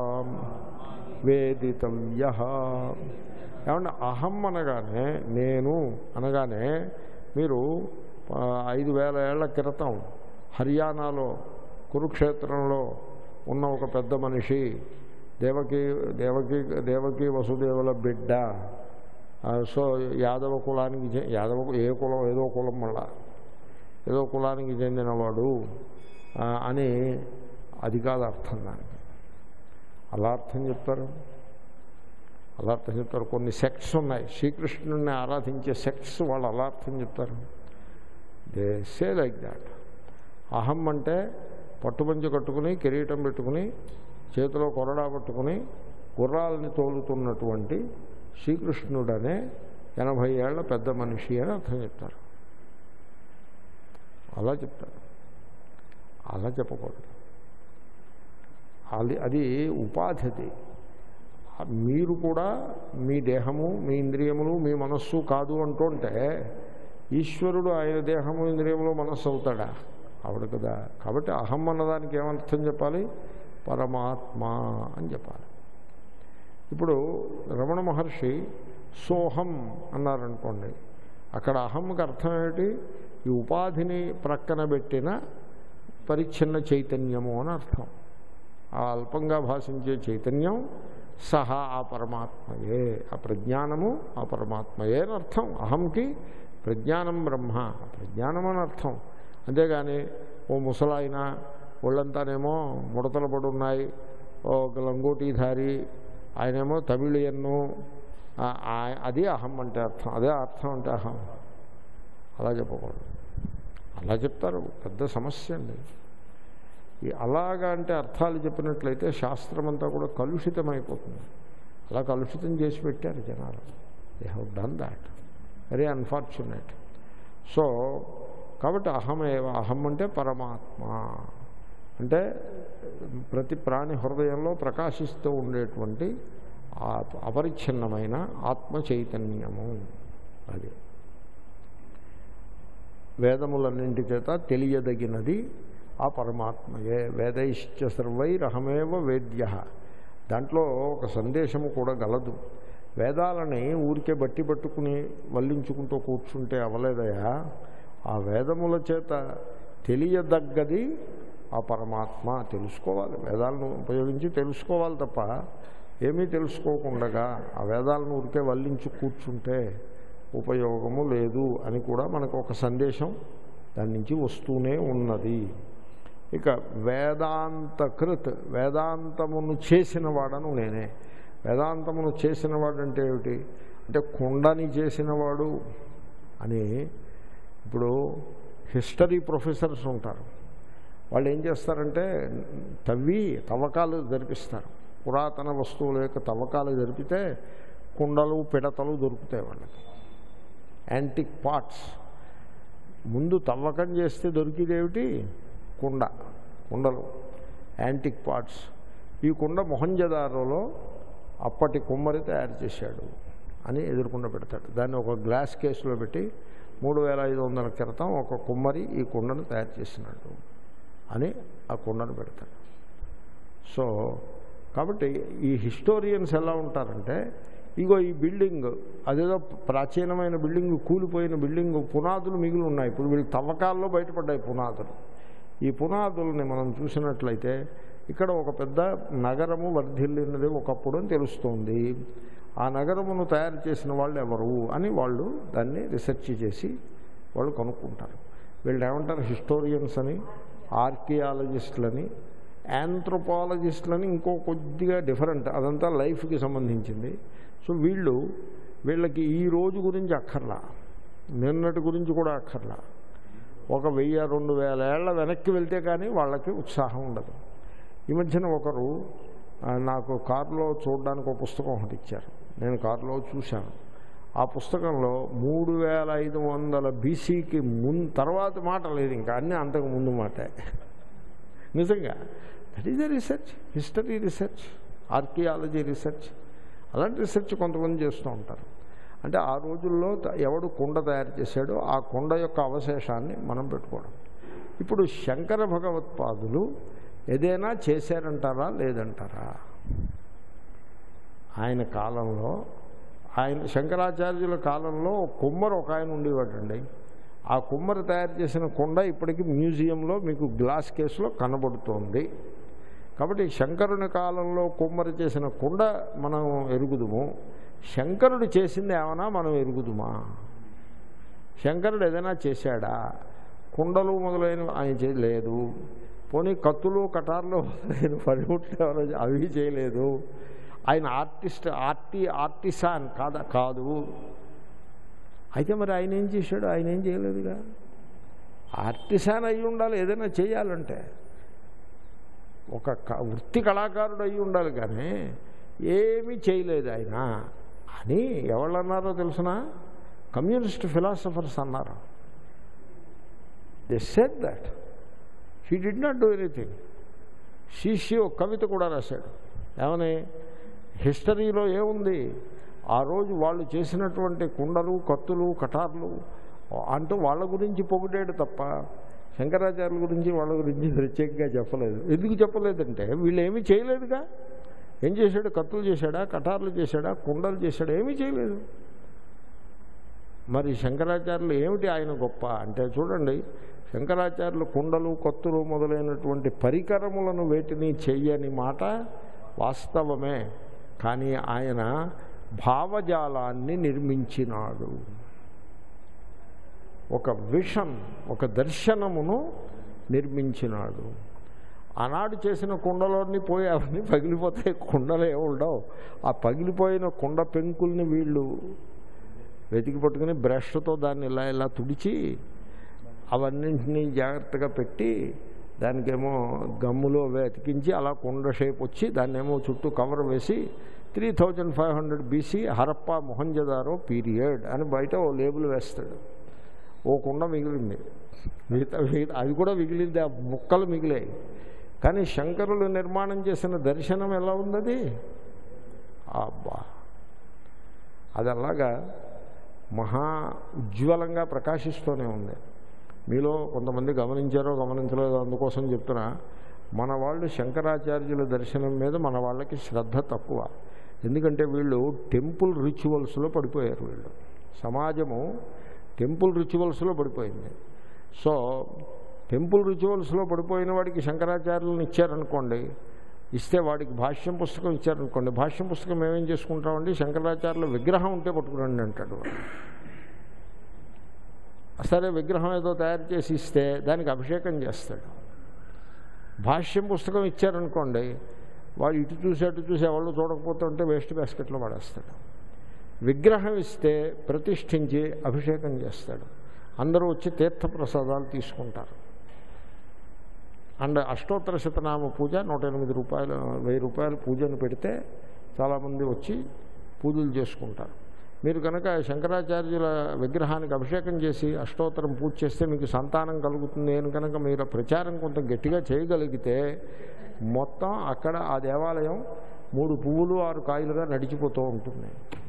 వేదితవ్య ఏమంటే అహం అనగానే నేను అనగానే మీరు ఆ, ఐదు వేల ఏళ్ల క్రితం హర్యానాలో కురుక్షేత్రంలో ఉన్న ఒక పెద్ద మనిషి దేవకి దేవకి దేవకి వసుదేవుల బిడ్డ ఆ, సో యాదవ కులానికి చె- యాదవ ఏ కులం ఏదో కులం మళ్ళా ఏదో కులానికి చెందినవాడు ఆ, అని అది కాదు అర్థం దానికి అలా అర్థం చెప్తారు అలా అర్థం చెప్తారు కొన్ని సెక్ట్స్ ఉన్నాయి శ్రీకృష్ణుడిని ఆరాధించే సెక్ట్స్ వాళ్ళు అలా అర్థం చెప్తారు దే సే లైక్ దాట్ అహం అంటే పట్టుపంచి కట్టుకుని కిరీటం పెట్టుకుని చేతిలో కొరడా పట్టుకుని గుర్రాలని తోలుతున్నటువంటి శ్రీకృష్ణుడనే ఎనభై ఏళ్ల పెద్ద మనిషి అని అర్థం చెప్తారు అలా చెప్తారు అలా చెప్పకూడదు అది అది ఉపాధి అది మీరు కూడా మీ దేహము మీ ఇంద్రియములు మీ మనస్సు కాదు అంటుంటే ఈశ్వరుడు ఆయన దేహము ఇంద్రియములు మనస్సు అవుతాడా అవడు కదా కాబట్టి అహం అన్నదానికి ఏమర్థం చెప్పాలి పరమాత్మ అని చెప్పాలి ఇప్పుడు రమణ మహర్షి సోహం అన్నారనుకోండి అక్కడ అహంకి అర్థం ఏమిటి ఈ ఉపాధిని ప్రక్కన పెట్టిన పరిచ్ఛిన్న చైతన్యము అని అర్థం ఆ అల్పంగా భాషించే చైతన్యం సహా ఆ పరమాత్మయే ఆ ప్రజ్ఞానము ఆ పరమాత్మయే అని అర్థం అహంకి ప్రజ్ఞానం బ్రహ్మ ఆ ప్రజ్ఞానం అని అర్థం అంతేగాని ఓ ముసలాయన ఒళ్ళంతానేమో ముడతలు పడి ఉన్నాయి ఓ లంగోటీధారి ఆయనేమో తమిళియన్ను ఆ- ఆ- అది అహం అంటే అర్థం అదే అర్థం అంటే అహం అలా చెప్పకూడదు అలా చెప్తారు పెద్ద సమస్య అండి ఈ అలాగా అంటే అర్థాలు చెప్పినట్లయితే శాస్త్రం అంతా కూడా కలుషితమైపోతుంది అలా కలుషితం చేసి పెట్టారు జనాలు they have done that very unfortunate so కాబట్టి అహమేవ అహం అంటే పరమాత్మ అంటే ప్రతి ప్రాణి హృదయంలో ప్రకాశిస్తూ ఉండేటువంటి ఆ అపరిచ్ఛిన్నమైన ఆత్మ చైతన్యము అది వేదములన్నింటి చేత తెలియదగినది ఆ పరమాత్మయే వేదైశ్చ సర్వైరహమేవ వేద్య దాంట్లో ఒక సందేశము కూడా గలదు వేదాలని ఊరికే బట్టి పట్టుకుని వల్లించుకుంటూ కూర్చుంటే అవలేదయా ఆ వేదముల చేత తెలియదగ్గది ఆ పరమాత్మ తెలుసుకోవాలి వేదాలను ఉపయోగించి తెలుసుకోవాలి తప్ప ఏమీ తెలుసుకోకుండా ఆ వేదాలను ఉరికే వల్లించి కూర్చుంటే ఉపయోగము లేదు అని కూడా మనకు ఒక సందేశం దాని నుంచి వస్తూనే ఉన్నది ఇక వేదాంతకృత్ వేదాంతమును చేసిన వాడను నేనే వేదాంతమును చేసిన వాడంటే ఏమిటి అంటే కుండని చేసినవాడు అని ఇప్పుడు హిస్టరీ ప్రొఫెసర్స్ ఉంటారు వాళ్ళు ఏం చేస్తారంటే తవ్వి తవ్వకాలు జరిపిస్తారు పురాతన వస్తువుల యొక్క తవ్వకాలు జరిపితే కుండలు పిడతలు దొరుకుతాయి వాళ్ళకి యాంటిక్ పార్ట్స్ ముందు తవ్వకం చేస్తే దొరికిదేమిటి కుండ కుండలు యాంటిక్ పార్ట్స్ ఈ కుండ మొహంజదారోలో అప్పటి కుమ్మరి తయారు చేశాడు అని ఎదుర్కొండ పెడతాడు దాన్ని ఒక గ్లాస్ కేసులో పెట్టి మూడు వేల ఐదు వందల క్రితం ఒక కుమ్మరి ఈ కుండను తయారు చేసినాడు అని ఆ కుండను పెడతాడు సో కాబట్టి ఈ హిస్టోరియన్స్ ఎలా ఉంటారంటే ఇగో ఈ బిల్డింగ్ అదేదో ప్రాచీనమైన బిల్డింగ్ కూలిపోయిన బిల్డింగ్ పునాదులు మిగిలి ఉన్నాయి ఇప్పుడు వీళ్ళు తవ్వకాల్లో బయటపడ్డాయి పునాదులు ఈ పునాదుల్ని మనం చూసినట్లయితే ఇక్కడ ఒక పెద్ద నగరము వర్ధిల్లినది ఒకప్పుడు అని తెలుస్తోంది ఆ నగరమును తయారు చేసిన వాళ్ళు ఎవరు అని వాళ్ళు దాన్ని రీసెర్చ్ చేసి వాళ్ళు కనుక్కుంటారు వీళ్ళు ఏమంటారు హిస్టోరియన్స్ అని ఆర్కియాలజిస్టులని యాంథ్రోపాలజిస్టులని ఇంకో కొద్దిగా డిఫరెంట్ అదంతా లైఫ్కి సంబంధించింది సో వీళ్ళు వీళ్ళకి ఈ రోజు గురించి అక్కర్లా నిన్నటి గురించి కూడా అక్కర్లా ఒక వెయ్యి రెండు వేల ఏళ్ల వెనక్కి వెళ్తే కానీ వాళ్ళకి ఉత్సాహం ఉండదు ఈ మధ్యన ఒకరు ఆ, నాకు కారులో చూడడానికి ఒక పుస్తకం ఒకటి ఇచ్చారు నేను కారులో చూశాను ఆ పుస్తకంలో మూడు వేల ఐదు వందల బీసీకి మున్ తర్వాత మాట లేదు ఇంకా అన్నీ అంతకు ముందు మాటే నిజంగా that is the research history research archaeology research అలాంటి రీసెర్చ్ కొంతమంది చేస్తూ ఉంటారు అంటే ఆ రోజుల్లో త- ఎవడు కుండ తయారు చేశాడో ఆ కుండ యొక్క అవశేషాన్ని మనం పెట్టుకోవడం ఇప్పుడు శంకర భగవత్పాదులు ఏదైనా చేశారంటారా లేదంటారా ఆయన కాలంలో ఆయన శంకరాచార్యుల కాలంలో ఒక కుమ్మరు ఒక ఆయన ఉండేవాడండి ఆ కుమ్మరి తయారు చేసిన కుండ ఇప్పటికీ మ్యూజియంలో మీకు గ్లాస్ కేసులో కనబడుతోంది కాబట్టి శంకరుని కాలంలో కుమ్మరి చేసిన కుండ మనం ఎరుగుదుము శంకరుడు చేసింది ఏమైనా మనం ఎరుగుదుమా శంకరుడు ఏదైనా చేశాడా కుండలు మొదలైన ఆయన చేయలేదు పోనీ కత్తులు కటార్లు మొదలైన పనిముట్లు ఎవరో అవి చేయలేదు ఆయన ఆర్టిస్ట్ ఆర్టి ఆర్టిసాన్ కాదా కాదు అయితే మరి ఆయన ఏం చేశాడు ఆయన ఏం చేయలేదుగా ఆర్టిసాన్ అయి ఉండాలి ఏదైనా చేయాలంటే ఒక క- వృత్తి కళాకారుడు అయి ఉండాలి కానీ ఏమీ చేయలేదు ఆయన అని ఎవరు అన్నారో తెలుసిన కమ్యూనిస్ట్ ఫిలాసఫర్స్ అన్నారు they said that he did not do anything శిష్యు ఒక కవిత కూడా రాశాడు ఏమని హిస్టరీలో ఏముంది ఆ రోజు వాళ్ళు చేసినటువంటి కుండలు కత్తులు కటార్లు అంటూ వాళ్ళ గురించి పొగిడాడు తప్ప శంకరాచార్యుల గురించి వాళ్ళ గురించి ప్రత్యేకంగా చెప్పలేదు ఎందుకు చెప్పలేదంటే వీళ్ళు ఏమీ చేయలేదుగా ఏం చేశాడు కత్తులు చేశాడా కటార్లు చేశాడా కుండలు చేశాడా ఏమీ చేయలేదు మరి శంకరాచార్యులు ఏమిటి ఆయన గొప్ప అంటే చూడండి శంకరాచార్యులు కుండలు కొత్తులు మొదలైనటువంటి పరికరములను వేటిని చెయ్యని మాట వాస్తవమే కానీ ఆయన భావజాలాన్ని నిర్మించినాడు ఒక విషన్ ఒక దర్శనమును నిర్మించినాడు ఆనాడు చేసిన కుండలోని పోయి అవన్నీ పగిలిపోతాయి కుండలు ఉండవు ఆ పగిలిపోయిన కుండ పెంకుల్ని వీళ్ళు వెతికి పట్టుకుని బ్రష్తో దాన్ని ఇలా ఇలా తుడిచి అవన్నింటినీ జాగ్రత్తగా పెట్టి దానికేమో గమ్ములో వెతికించి అలా కుండ షేప్ వచ్చి దాన్నేమో చుట్టూ కవర్ వేసి three thousand five hundred BC Harappa Mohenjodaro period అని బయట ఓ లేబుల్ వేస్తాడు ఓ కుండ మిగిలింది మిగతా మిగతా అది కూడా మిగిలింది ఆ ముక్కలు మిగిలాయి కానీ శంకరులు నిర్మాణం చేసిన దర్శనం ఎలా ఉన్నది అబ్బా అది అలాగా మహా ఉజ్వలంగా ప్రకాశిస్తూనే ఉంది మీలో కొంతమంది గమనించారో గమనించలేదో అందుకోసం చెప్తున్నా మన వాళ్ళు శంకరాచార్యుల దర్శనం మీద మన వాళ్ళకి శ్రద్ధ తక్కువ ఎందుకంటే వీళ్ళు టెంపుల్ రిచువల్స్లో పడిపోయారు వీళ్ళు సమాజము టెంపుల్ రిచువల్స్లో పడిపోయింది సో టెంపుల్ రిచువల్స్లో పడిపోయిన వాడికి శంకరాచార్యులను ఇచ్చారనుకోండి ఇస్తే వాడికి భాష్యం పుస్తకం ఇచ్చారనుకోండి భాష్యం పుస్తకం మేమేం చేసుకుంటామండి శంకరాచార్యుల విగ్రహం ఉంటే పట్టుకురండి అంటాడు వాడు. సరే విగ్రహం ఏదో తయారు చేసి ఇస్తే దానికి అభిషేకం చేస్తాడు భాష్యం పుస్తకం ఇచ్చారనుకోండి వాడు ఇటు చూసి అటు చూసి ఎవరు చూడకపోతే ఉంటే వేస్ట్ బాస్కెట్లో పడేస్తాడు విగ్రహం ఇస్తే ప్రతిష్ఠించి అభిషేకం చేస్తాడు అందరూ వచ్చి తీర్థప్రసాదాలు తీసుకుంటారు అండ్ అష్టోత్తర శతనామ పూజ నూట ఎనిమిది రూపాయలు వెయ్యి రూపాయల పూజను పెడితే చాలామంది వచ్చి పూజలు చేసుకుంటారు మీరు కనుక శంకరాచార్యుల విగ్రహానికి అభిషేకం చేసి అష్టోత్తరం పూజ చేస్తే మీకు సంతానం కలుగుతుంది అని కనుక మీరు ప్రచారం కొంత గట్టిగా చేయగలిగితే మొత్తం అక్కడ ఆ దేవాలయం మూడు పువ్వులు ఆరు కాయలుగా నడిచిపోతూ ఉంటుంది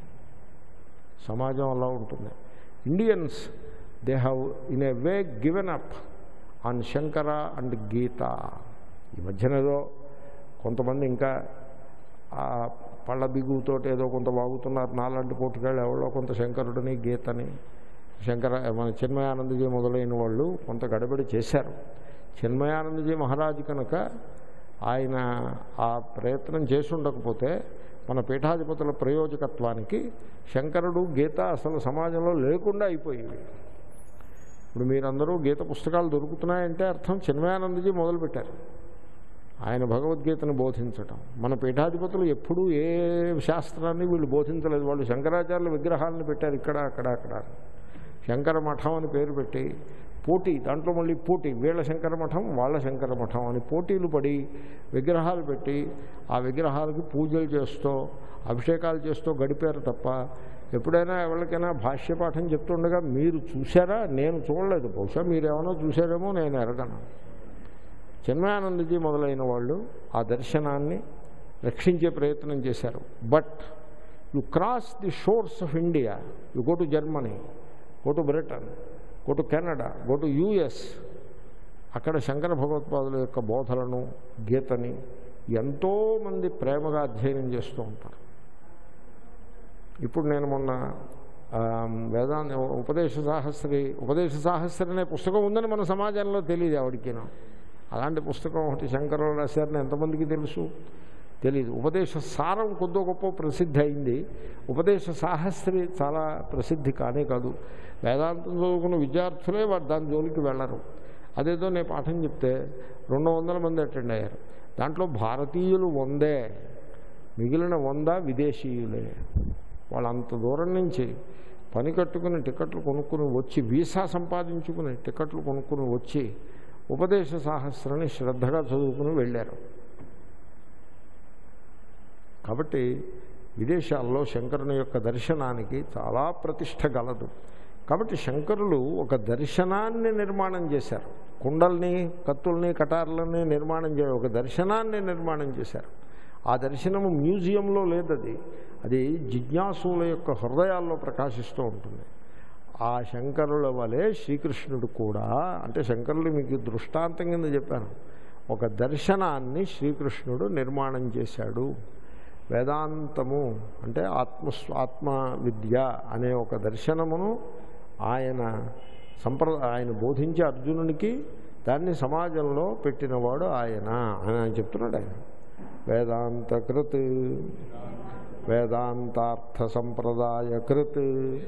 సమాజం అలా ఉంటుంది Indians they have in a way given up on Shankara and Gita ఈ మధ్యన ఏదో కొంతమంది ఇంకా ఆ పళ్ళ బిగుతోటి ఏదో కొంత వాగుతున్నారు నాలాంటి పోటుగాళ్ళు ఎవరో కొంత శంకరుడిని గీతని శంకర మన చిన్మయానందజీ మొదలైన వాళ్ళు కొంత గడబడి చేశారు చిన్మయానందజీ మహారాజు కనుక ఆయన ఆ ప్రయత్నం చేసి ఉండకపోతే మన పీఠాధిపతుల ప్రయోజకత్వానికి శంకరుడు గీత అసలు సమాజంలో లేకుండా అయిపోయేవి ఇప్పుడు మీరందరూ గీత పుస్తకాలు దొరుకుతున్నాయంటే అర్థం చిన్మయానందజీ మొదలుపెట్టారు ఆయన భగవద్గీతను బోధించటం మన పీఠాధిపతులు ఎప్పుడూ ఏ శాస్త్రాన్ని వీళ్ళు బోధించలేదు వాళ్ళు శంకరాచార్యుల విగ్రహాలను పెట్టారు ఇక్కడ అక్కడ అక్కడ శంకర మఠం అని పేరు పెట్టి పోటీ దాంట్లో మళ్ళీ పోటీ వీళ్ళ శంకర మఠం వాళ్ళ శంకర మఠం అని పోటీలు పడి విగ్రహాలు పెట్టి ఆ విగ్రహాలకి పూజలు చేస్తూ అభిషేకాలు చేస్తూ గడిపారు తప్ప ఎప్పుడైనా ఎవరికైనా భాష్య పాఠం చెప్తుండగా మీరు చూసారా నేను చూడలేదు బహుశా మీరేమైనా చూసారేమో నేను ఎరగను చిన్మయానందజీ మొదలైన వాళ్ళు ఆ దర్శనాన్ని రక్షించే ప్రయత్నం చేశారు but you cross the shores of India you go to Germany go to Britain go to Canada go to US అక్కడ శంకర భగవత్పాదుల యొక్క బోధలను గీతని ఎంతోమంది ప్రేమగా అధ్యయనం చేస్తూ ఉంటారు ఇప్పుడు నేను మొన్న ఆ, వేదాంత ఉపదేశ సాహస్రి ఉపదేశ సాహస్రి అనే పుస్తకం ఉందని మన సమాజంలో తెలియదు ఎవరికైనా అలాంటి పుస్తకం ఒకటి శంకరులు రాశారని ఎంతమందికి తెలుసు తెలియదు ఉపదేశ సారం కొద్దో గొప్ప ప్రసిద్ధి అయింది ఉపదేశ సాహస్రి చాలా ప్రసిద్ధి కానే కాదు వేదాంతం చదువుకున్న విద్యార్థులే వారు దాని జోలికి వెళ్ళరు అదేదో నేను పాఠం చెప్తే రెండు వందల మంది అటెండ్ అయ్యారు దాంట్లో భారతీయులు వందే మిగిలిన వంద విదేశీయులే వాళ్ళు అంత దూరం నుంచి పని కట్టుకుని టికెట్లు కొనుక్కుని వచ్చి వీసా సంపాదించుకుని టికెట్లు కొనుక్కుని వచ్చి ఉపదేశ సాహస్రాన్ని శ్రద్ధగా చదువుకుని వెళ్ళారు కాబట్టి విదేశాల్లో శంకరుని యొక్క దర్శనానికి చాలా ప్రతిష్ట గలదు కాబట్టి శంకరులు ఒక దర్శనాన్ని నిర్మాణం చేశారు కుండల్ని కత్తుల్ని కటార్లని నిర్మాణం చే ఒక దర్శనాన్ని నిర్మాణం చేశారు ఆ దర్శనము మ్యూజియంలో లేదది అది జిజ్ఞాసుల యొక్క హృదయాల్లో ప్రకాశిస్తూ ఉంటుంది ఆ శంకరుల వలె శ్రీకృష్ణుడు కూడా అంటే శంకరులు మీకు దృష్టాంతం కింద చెప్పాను ఒక దర్శనాన్ని శ్రీకృష్ణుడు నిర్మాణం చేశాడు వేదాంతము అంటే ఆత్మ ఆత్మ విద్య అనే ఒక దర్శనమును ఆయన సంప్ర ఆయన బోధించే అర్జునునికి దాన్ని సమాజంలో పెట్టినవాడు ఆయన అని ఆయన చెప్తున్నాడు ఆయన వేదాంతకృత్ వేదాంతార్థ సంప్రదాయకృత్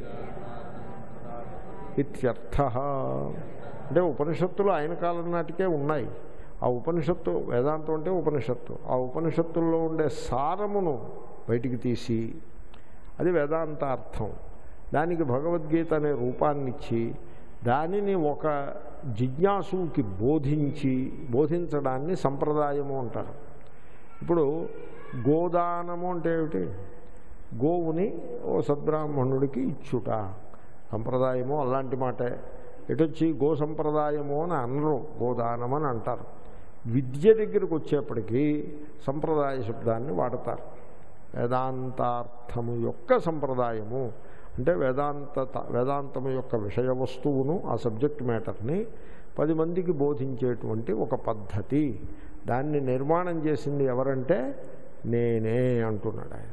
ఇత్యర్థ అంటే ఉపనిషత్తులు ఆయన కాలం నాటికే ఉన్నాయి ఆ ఉపనిషత్తు వేదాంతం అంటే ఉపనిషత్తు ఆ ఉపనిషత్తుల్లో ఉండే సారమును బయటికి తీసి అది వేదాంతార్థం దానికి భగవద్గీత అనే రూపాన్నిచ్చి దానిని ఒక జిజ్ఞాసుకి బోధించి బోధించడాన్ని సంప్రదాయము అంటారు ఇప్పుడు గోదానము అంటే ఏమిటి గోవుని ఓ సద్బ్రాహ్మణుడికి ఇచ్చుట సంప్రదాయము అలాంటి మాటే ఎటొచ్చి గో సంప్రదాయము అని అనరు గోదానం అని అంటారు విద్య దగ్గరికి వచ్చేప్పటికీ సంప్రదాయ శబ్దాన్ని వాడతారు వేదాంతార్థము యొక్క సంప్రదాయము అంటే వేదాంత వేదాంతము యొక్క విషయ వస్తువును ఆ సబ్జెక్ట్ మ్యాటర్ని పది మందికి బోధించేటువంటి ఒక పద్ధతి దాన్ని నిర్మాణం చేసింది ఎవరంటే నేనే అంటున్నాడు ఆయన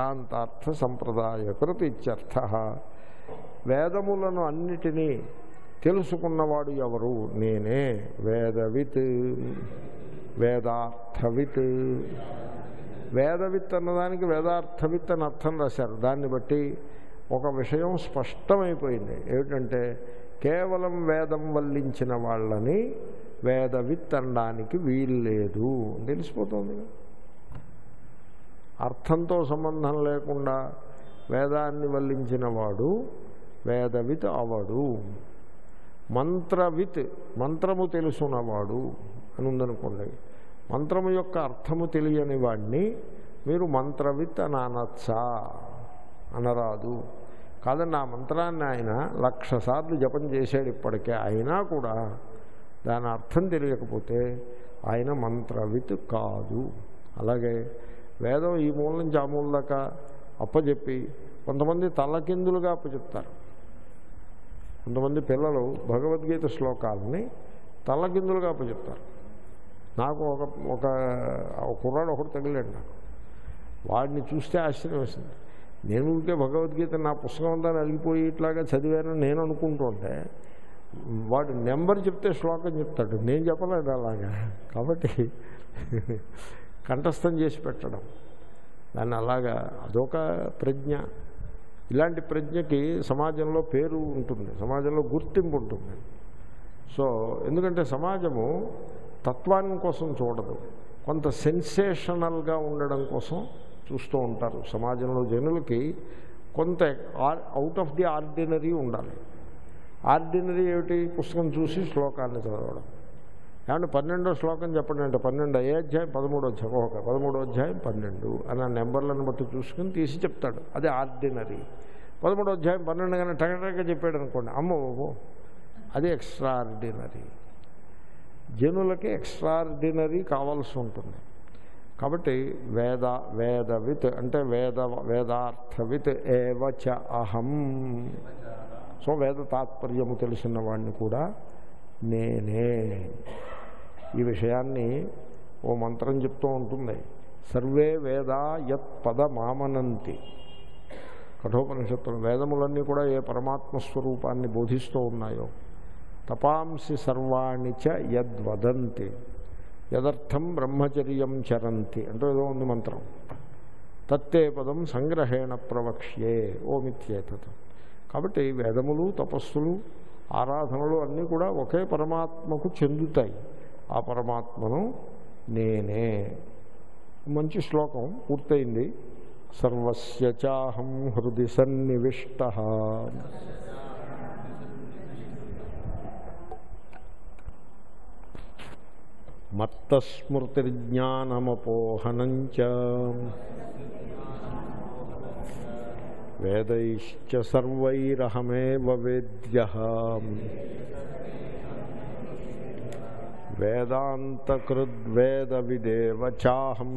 వేదాంతార్థ సంప్రదాయకృత ఇత్యర్థ వేదములను అన్నిటినీ తెలుసుకున్నవాడు ఎవరు నేనే వేదవిత్ వేదార్థవిత్ వేదవిత్ అన్నదానికి వేదార్థవిత్ అని అర్థం రాశారు దాన్ని బట్టి ఒక విషయం స్పష్టమైపోయింది ఏమిటంటే కేవలం వేదం వల్లించిన వాళ్ళని వేదవిత్ అనడానికి వీల్లేదు తెలిసిపోతుంది అర్థంతో సంబంధం లేకుండా వేదాన్ని వల్లించిన వాడు వేదవిత్ అవడు మంత్రవిత్ మంత్రము తెలుసున్నవాడు అని ఉందనుకోండి మంత్రము యొక్క అర్థము తెలియని వాడిని మీరు మంత్రవిత్ అని అనొచ్చా అనరాదు కాదండి ఆ మంత్రాన్ని ఆయన లక్ష సార్లు జపం చేశాడు ఇప్పటికే అయినా కూడా దాని అర్థం తెలియకపోతే ఆయన మంత్రవిత్ కాదు అలాగే వేదం ఈ మూల నుంచి ఆ మూల దాకా అప్పచెప్పి కొంతమంది తలకిందులుగా అప్పచెప్తారు కొంతమంది పిల్లలు భగవద్గీత శ్లోకాలని తలకిందులుగా అప్పచెప్తారు నాకు ఒక ఒక ఒక కుర్రాడు ఒకటి తగిలాడు నాకు వాడిని చూస్తే ఆశ్చర్యం వేసింది నేను ఊరికే భగవద్గీత నా పుస్తకం అంతా నలిగిపోయి ఇట్లాగా చదివాను నేను అనుకుంటుంటే వాడు నెంబర్ చెప్తే శ్లోకం చెప్తాడు నేను చెప్పలేదు అలాగా కాబట్టి కంఠస్థం చేసి పెట్టడం దాన్ని అలాగా అదొక ప్రజ్ఞ ఇలాంటి ప్రజ్ఞకి సమాజంలో పేరు ఉంటుంది సమాజంలో గుర్తింపు ఉంటుంది సో ఎందుకంటే సమాజము తత్వాన్ని కోసం చూడదు కొంత సెన్సేషనల్గా ఉండడం కోసం చూస్తూ ఉంటారు సమాజంలో జనులకి కొంత అవుట్ ఆఫ్ ది ఆర్డినరీ ఉండాలి ఆర్డినరీ ఏమిటి పుస్తకం చూసి శ్లోకాన్ని చదవడం ఏమంటే పన్నెండో శ్లోకం చెప్పండి అంటే పన్నెండు ఏ అధ్యాయం పదమూడో అధ్యాయం ఓకే పదమూడో అధ్యాయం పన్నెండు అని ఆ నెంబర్లను బట్టి చూసుకుని తీసి చెప్తాడు అది ఆర్డినరీ పదమూడో అధ్యాయం పన్నెండు కానీ టగటగా చెప్పాడు అనుకోండి అమ్మ ఓహో అది ఎక్స్ట్రాఆర్డినరీ జనులకి ఎక్స్ట్రాఆర్డినరీ కావాల్సి ఉంటుంది కాబట్టి వేద వేదవిత్ అంటే వేద వేదార్థవిత్ ఏవచ అహం సో వేద తాత్పర్యము తెలిసిన వాడిని కూడా నేనే ఈ విషయాన్ని ఓ మంత్రం చెప్తూ ఉంటుంది సర్వే వేదా యత్ పద మామనంతి కఠోపనిషత్తులు వేదములన్నీ కూడా ఏ పరమాత్మ స్వరూపాన్ని బోధిస్తూ ఉన్నాయో తపాంసి సర్వాణి చ యద్వదంతి యదర్థం బ్రహ్మచర్యం చరంతి అంటూ ఏదో ఉంది మంత్రం తత్తే పదం సంగ్రహేణ ప్రవక్ష్యే ఓమిత్యేతత్ కాబట్టి వేదములు తపస్సులు ఆరాధనలు అన్నీ కూడా ఒకే పరమాత్మకు చెందుతాయి ఆ పరమాత్మను నేనే మంచి శ్లోకం పూర్తయింది సర్వస్య చాహం హృది సన్నివిష్ట మత్తస్మృతిర్జ్ఞానమపోహనంచ వేదైశ్చ సర్వైరహమేవ వేద్య వేదాంతకృద్వేద విదేవ చాహం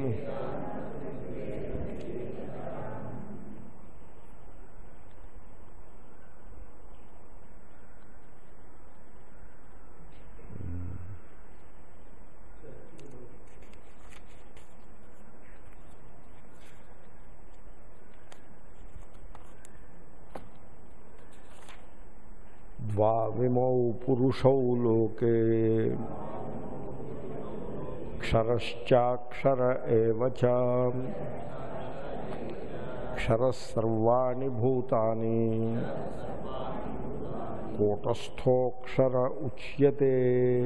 ద్వావిమౌ పురుషౌ లోకే క్షరశ్చాక్షర ఏవ చ క్షరసర్వాణి భూతాని కూటస్థోక్షర ఉచ్యతే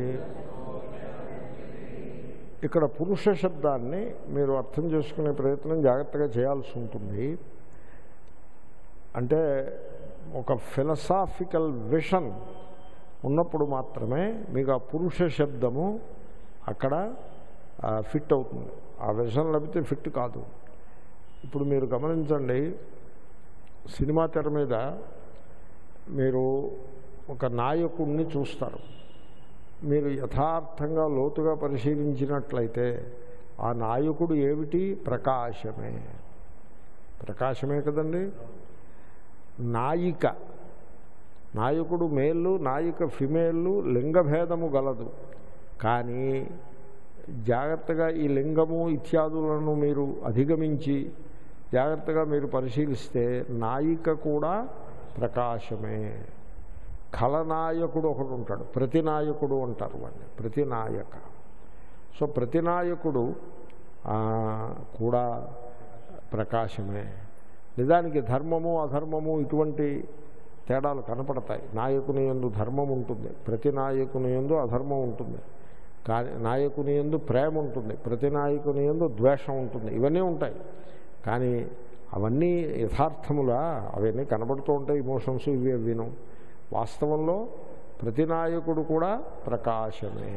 ఇక్కడ పురుష శబ్దాన్ని మీరు అర్థం చేసుకునే ప్రయత్నం జాగ్రత్తగా చేయాల్సి ఉంటుంది అంటే ఒక ఫిలసాఫికల్ విషన్ ఉన్నప్పుడు మాత్రమే మీకు ఆ పురుష శబ్దము అక్కడ ఫిట్ అవుతుంది ఆ విషన్ లేకపోతే ఫిట్ కాదు ఇప్పుడు మీరు గమనించండి సినిమా తెర మీద మీరు ఒక నాయకుడిని చూస్తారు మీరు యథార్థంగా లోతుగా పరిశీలించినట్లయితే ఆ నాయకుడు ఏమిటి ప్రకాశమే ప్రకాశమే కదండి నాయిక నాయకుడు మేళ్ళు నాయిక ఫిమేళ్ళు లింగభేదము గలదు కానీ జాగ్రత్తగా ఈ లింగము ఇత్యాదులను మీరు అధిగమించి జాగ్రత్తగా మీరు పరిశీలిస్తే నాయిక కూడా ప్రకాశమే ఖలనాయకుడు ఒకడు ఉంటాడు ప్రతినాయకుడు అంటారు వాడిని ప్రతినాయక సో ప్రతినాయకుడు ఆ, కూడా ప్రకాశమే నిజానికి ధర్మము అధర్మము ఇటువంటి తేడాలు కనపడతాయి నాయకుని ఎందు ధర్మం ఉంటుంది ప్రతి నాయకుని ఎందు అధర్మం ఉంటుంది కానీ నాయకుని ఎందు ప్రేమ ఉంటుంది ప్రతి నాయకుని ఎందు ద్వేషం ఉంటుంది ఇవన్నీ ఉంటాయి కానీ అవన్నీ యథార్థములా అవన్నీ కనబడుతూ ఉంటాయి ఇమోషన్స్ ఇవి అవిను వాస్తవంలో ప్రతి నాయకుడు కూడా ప్రకాశమే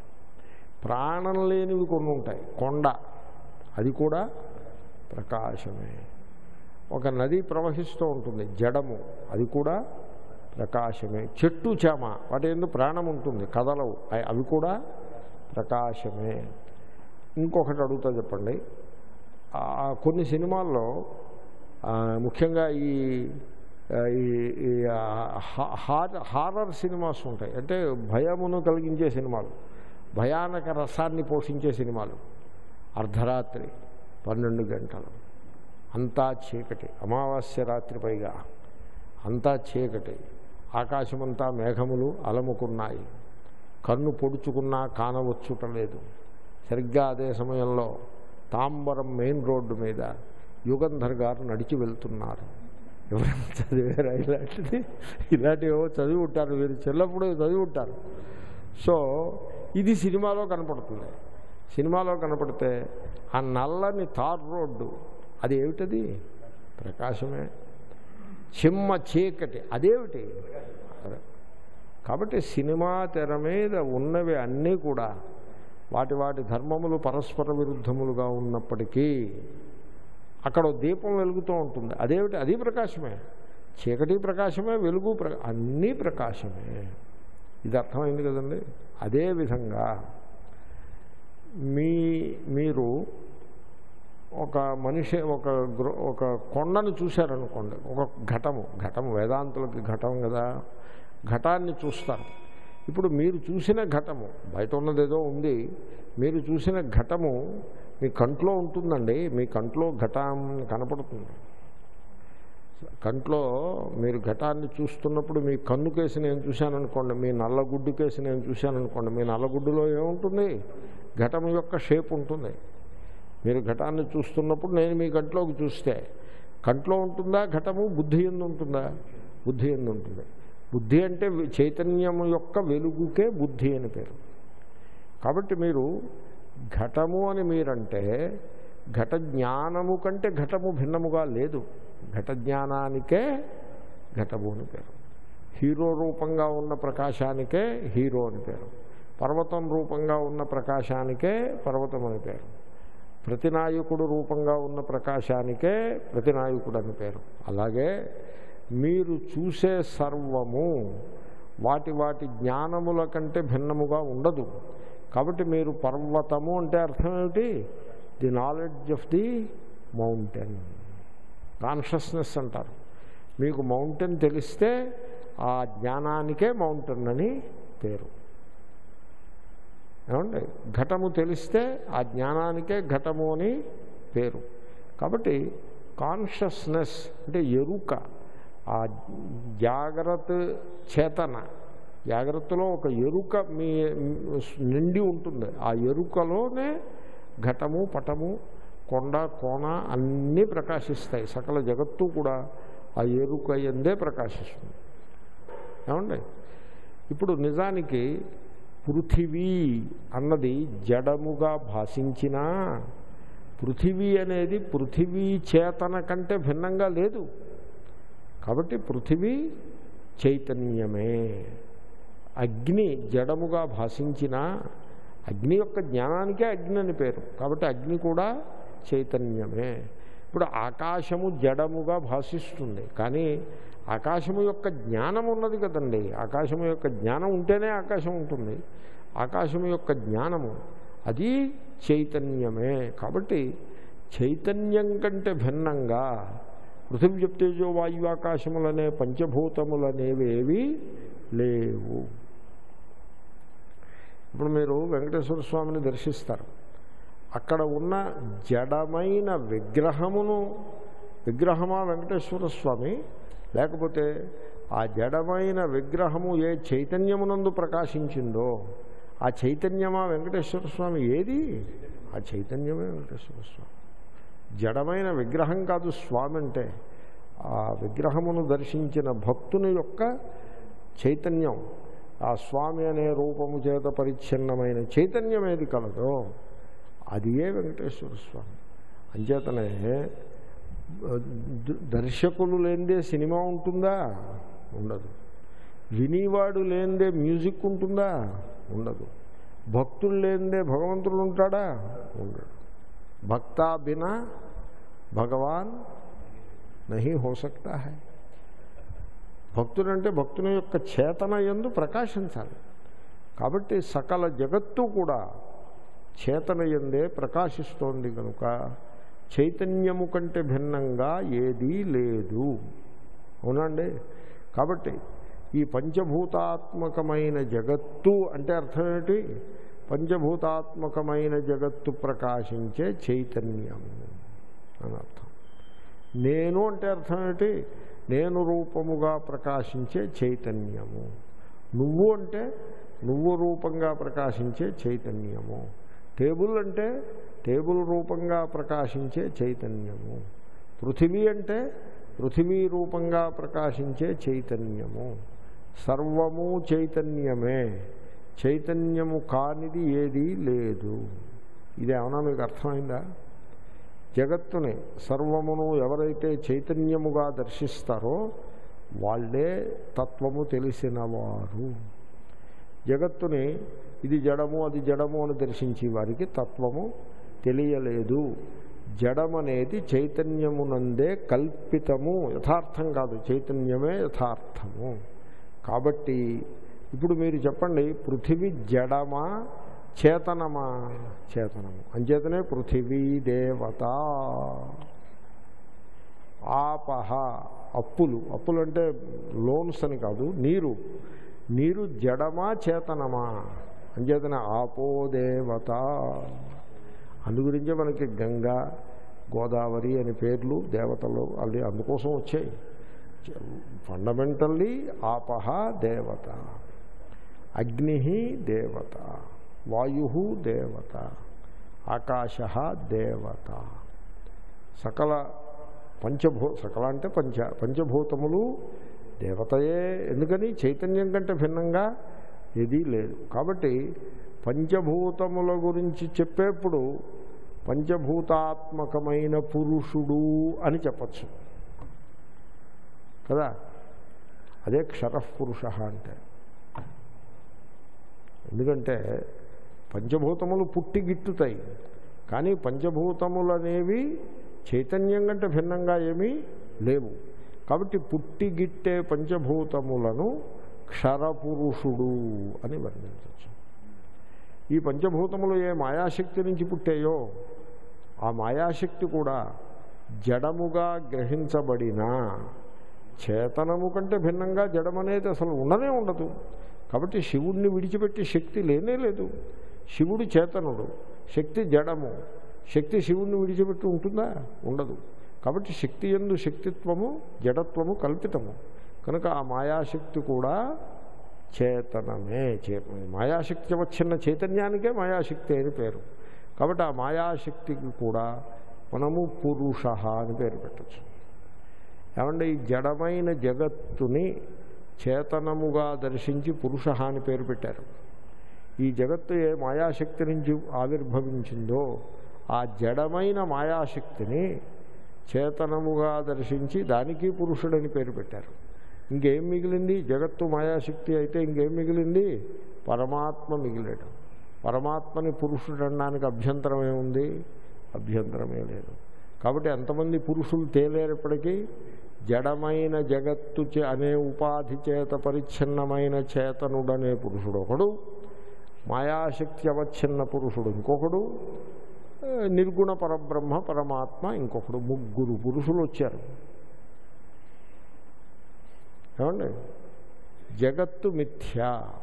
ప్రాణం లేనివి కొన్ని ఉంటాయి కొండ అది కూడా ప్రకాశమే ఒక నది ప్రవహిస్తూ ఉంటుంది జడము అది కూడా ప్రకాశమే చెట్టు చేమ వాటి ఎందు ప్రాణం ఉంటుంది కదలవు అవి- అవి కూడా ప్రకాశమే ఇంకొకటి అడుగుతా చెప్పండి ఆ, కొన్ని సినిమాల్లో ఆ, ముఖ్యంగా ఈ ఆ, ఈ ఈ, ఆ, హా- హార హారర్ సినిమాస్ ఉంటాయి అంటే భయమును కలిగించే సినిమాలు భయానక రసాన్ని పోషించే సినిమాలు అర్ధరాత్రి పన్నెండు గంటలు అంతా చీకటి అమావాస్య రాత్రి పైగా అంతా చీకటి ఆకాశమంతా మేఘములు అలముకున్నాయి కన్ను పొడుచుకున్నా కానవచ్చుట లేదు సరిగ్గా అదే సమయంలో తాంబరం మెయిన్ రోడ్డు మీద యుగంధర్ గారు నడిచి వెళ్తున్నారు ఎవరైనా చదివారా ఇలాంటిది ఇలాంటివో చదివి ఉంటారు మీరు చిన్నప్పుడు చదివి ఉంటారు సో ఇది సినిమాలో కనపడుతుంది సినిమాలో కనపడితే ఆ నల్లని తార్ రోడ్డు అది ఏమిటది ప్రకాశమే చిమ్మ చీకటి అదేమిటి అదే. కాబట్టి సినిమా తెర మీద ఉన్నవి అన్నీ కూడా వాటి వాటి ధర్మములు పరస్పర విరుద్ధములుగా ఉన్నప్పటికీ అక్కడ ఓ దీపం వెలుగుతూ ఉంటుంది అదేమిటి అది ప్రకాశమే చీకటి ప్రకాశమే వెలుగు ప్ర అన్నీ ప్రకాశమే ఇది అర్థమైంది కదండి అదేవిధంగా మీ మీరు ఒక మనిషి ఒక గృ ఒక కొండను చూశారనుకోండి ఒక ఘటము ఘటము వేదాంతులకి ఘటం కదా ఘటాన్ని చూస్తారు ఇప్పుడు మీరు చూసిన ఘటము బయట ఉన్నదేదో ఉంది మీరు చూసిన ఘటము మీ కంట్లో ఉంటుందండి మీ కంట్లో ఘటం కనపడుతుంది కంట్లో మీరు ఘటాన్ని చూస్తున్నప్పుడు మీ కన్ను కేసి నేను చూశాననుకోండి మీ నల్లగుడ్డు కేసి నేను చూశాననుకోండి మీ నల్లగుడ్డులో ఏముంటుంది ఘటం యొక్క షేప్ ఉంటుంది మీరు ఘటాన్ని చూస్తున్నప్పుడు నేను మీ కంట్లోకి చూస్తే కంట్లో ఉంటుందా ఘటము బుద్ధి ఎందు ఉంటుందా బుద్ధి ఎందు ఉంటుంది బుద్ధి అంటే వి- చైతన్యము యొక్క వెలుగుకే బుద్ధి అని పేరు కాబట్టి మీరు ఘటము అని మీరంటే ఘట జ్ఞానము కంటే ఘటము భిన్నముగా లేదు ఘట జ్ఞానానికే ఘటము అని పేరు హీరో రూపంగా ఉన్న ప్రకాశానికే హీరో అని పేరు పర్వతం రూపంగా ఉన్న ప్రకాశానికే పర్వతం అని పేరు ప్రతినాయకుడు రూపంగా ఉన్న ప్రకాశానికే ప్రతినాయకుడు అని పేరు అలాగే మీరు చూసే సర్వము వాటి వాటి జ్ఞానముల కంటే భిన్నముగా ఉండదు కాబట్టి మీరు పర్వతము అంటే అర్థం ఏమిటి the knowledge of the mountain consciousness అంటారు మీకు మౌంటైన్ తెలిస్తే ఆ జ్ఞానానికే మౌంటైన్ అని పేరు ఏమండి ఘటము తెలిస్తే ఆ జ్ఞానానికే ఘటము అని పేరు కాబట్టి కాన్షియస్నెస్ అంటే ఎరుక ఆ జాగ్రత్త చేతన జాగ్రత్తలో ఒక ఎరుక మీ నిండి ఉంటుంది ఆ ఎరుకలోనే ఘటము పటము కొండ కోణ అన్నీ ప్రకాశిస్తాయి సకల జగత్తు కూడా ఆ ఎరుక ఎందే ప్రకాశిస్తుంది ఏమండి ఇప్పుడు నిజానికి పృథివీ అన్నది జడముగా భాషించినా పృథివీ అనేది పృథివీ చేతన కంటే భిన్నంగా లేదు కాబట్టి పృథివీ చైతన్యమే అగ్ని జడముగా భాషించిన అగ్ని యొక్క జ్ఞానానికే అగ్ని అని పేరు కాబట్టి అగ్ని కూడా చైతన్యమే ఇప్పుడు ఆకాశము జడముగా భాషిస్తుంది కానీ ఆకాశము యొక్క జ్ఞానం ఉన్నది కదండి ఆకాశము యొక్క జ్ఞానం ఉంటేనే ఆకాశం ఉంటుంది ఆకాశము యొక్క జ్ఞానము అది చైతన్యమే కాబట్టి చైతన్యం కంటే భిన్నంగా పృథివీ తేజో వాయు ఆకాశములనే పంచభూతములనేవేవి లేవు ఇప్పుడు మీరు వెంకటేశ్వర స్వామిని దర్శిస్తారు అక్కడ ఉన్న జడమైన విగ్రహమును విగ్రహమా వెంకటేశ్వర స్వామి లేకపోతే ఆ జడమైన విగ్రహము ఏ చైతన్యమునందు ప్రకాశించిందో ఆ చైతన్యమా వెంకటేశ్వర స్వామి ఏది ఆ చైతన్యమే వెంకటేశ్వర స్వామి జడమైన విగ్రహం కాదు స్వామి అంటే ఆ విగ్రహమును దర్శించిన భక్తుని యొక్క చైతన్యం ఆ స్వామి అనే రూపము చేత పరిచ్ఛిన్నమైన చైతన్యం ఏది కలదో అది ఏ వెంకటేశ్వర స్వామి అంచేతనే ద- దర్శకులు లేనిదే సినిమా ఉంటుందా ఉండదు వినివాడు లేనిదే మ్యూజిక్ ఉంటుందా ఉండదు భక్తులు లేనిదే భగవంతుడు ఉంటాడా ఉండడు భక్తా బినా భగవాన్ నహి హో సక్తా హై భక్తుడంటే భక్తుని యొక్క చేతన ఎందు ప్రకాశించాలి కాబట్టి సకల జగత్తు కూడా చేతన ఎందే ప్రకాశిస్తోంది కనుక చైతన్యము కంటే భిన్నంగా ఏదీ లేదు అవునండి కాబట్టి ఈ పంచభూతాత్మకమైన జగత్తు అంటే అర్థం ఏంటి పంచభూతాత్మకమైన జగత్తు ప్రకాశించే చైతన్యము అని అర్థం నేను అంటే అర్థం ఏంటి నేను రూపముగా ప్రకాశించే చైతన్యము నువ్వు అంటే నువ్వు రూపంగా ప్రకాశించే చైతన్యము టేబుల్ అంటే టేబుల్ రూపంగా ప్రకాశించే చైతన్యము పృథివీ అంటే పృథివీ రూపంగా ప్రకాశించే చైతన్యము సర్వము చైతన్యమే చైతన్యము కానిది ఏదీ లేదు ఇదేమన్నా మీకు అర్థమైందా జగత్తుని సర్వమును ఎవరైతే చైతన్యముగా దర్శిస్తారో వాళ్ళే తత్వము తెలిసినవారు జగత్తుని ఇది జడము అది జడము అని దర్శించి వారికి తత్వము తెలియలేదు జడమనేది చైతన్యమునందే కల్పితము యథార్థం కాదు చైతన్యమే యథార్థము కాబట్టి ఇప్పుడు మీరు చెప్పండి పృథివీ జడమా చేతనమా చేతనము అంచేతనే పృథివీ దేవత ఆపహ అప్పులు అప్పులు అంటే లోన్స్ అని కాదు నీరు నీరు జడమా చేతనమా అంచేతనే ఆపో దేవత అందుగురించే మనకి గంగా గోదావరి అని పేర్లు దేవతలు అది అందుకోసం వచ్చాయి ఫండమెంటల్లీ ఆపహ దేవత అగ్ని దేవత వాయు దేవత ఆకాశ దేవత సకల పంచభూ సకల అంటే పంచ పంచభూతములు దేవతయే ఎందుకని చైతన్యం కంటే భిన్నంగా ఏదీ లేదు కాబట్టి పంచభూతముల గురించి చెప్పేప్పుడు పంచభూతాత్మకమైన పురుషుడు అని చెప్పచ్చు కదా అదే క్షరపురుష అంటే ఎందుకంటే పంచభూతములు పుట్టి గిట్టుతాయి కానీ పంచభూతములు అనేవి చైతన్యం కంటే భిన్నంగా ఏమీ లేవు కాబట్టి పుట్టి గిట్టే పంచభూతములను క్షరపురుషుడు అని వర్ణించవచ్చు ఈ పంచభూతములు ఏ మాయాశక్తి నుంచి పుట్టాయో ఆ మాయాశక్తి కూడా జడముగా గ్రహించబడిన చేతనము కంటే భిన్నంగా జడమనేది అసలు ఉండనే ఉండదు కాబట్టి శివుణ్ణి విడిచిపెట్టి శక్తి లేనే లేదు శివుడు చేతనుడు శక్తి జడము శక్తి శివుణ్ణి విడిచిపెట్టి ఉంటుందా ఉండదు కాబట్టి శక్తి ఎందు శక్తిత్వము జడత్వము కల్పితము కనుక ఆ మాయాశక్తి కూడా చేతనమే చే మాయాశక్తి వచ్చిన చైతన్యానికే మాయాశక్తి అని పేరు కాబట్టి ఆ మాయాశక్తికి కూడా మనము పురుష అని పేరు పెట్టచ్చు ఏమంటే ఈ జడమైన జగత్తుని చేతనముగా దర్శించి పురుష అని పేరు పెట్టారు ఈ జగత్తు ఏ మాయాశక్తి నుంచి ఆవిర్భవించిందో ఆ జడమైన మాయాశక్తిని చేతనముగా దర్శించి దానికి పురుషుడని పేరు పెట్టారు ఇంకేం మిగిలింది జగత్తు మాయాశక్తి అయితే ఇంకేం మిగిలింది పరమాత్మ మిగిలాడు పరమాత్మని పురుషుడు అనడానికి అభ్యంతరం ఏముంది అభ్యంతరమే లేదు కాబట్టి ఎంతమంది పురుషులు తేలేనప్పటికీ జడమైన జగత్తు చే- అనే ఉపాధి చేత పరిచ్ఛిన్నమైన చేతనుడనే పురుషుడు ఒకడు మాయాశక్తి అవచ్ఛిన్న పురుషుడు ఇంకొకడు ఆ, నిర్గుణ పరబ్రహ్మ పరమాత్మ ఇంకొకడు ముగ్గురు పురుషులు వచ్చారు ఏమండి జగత్తు మిథ్య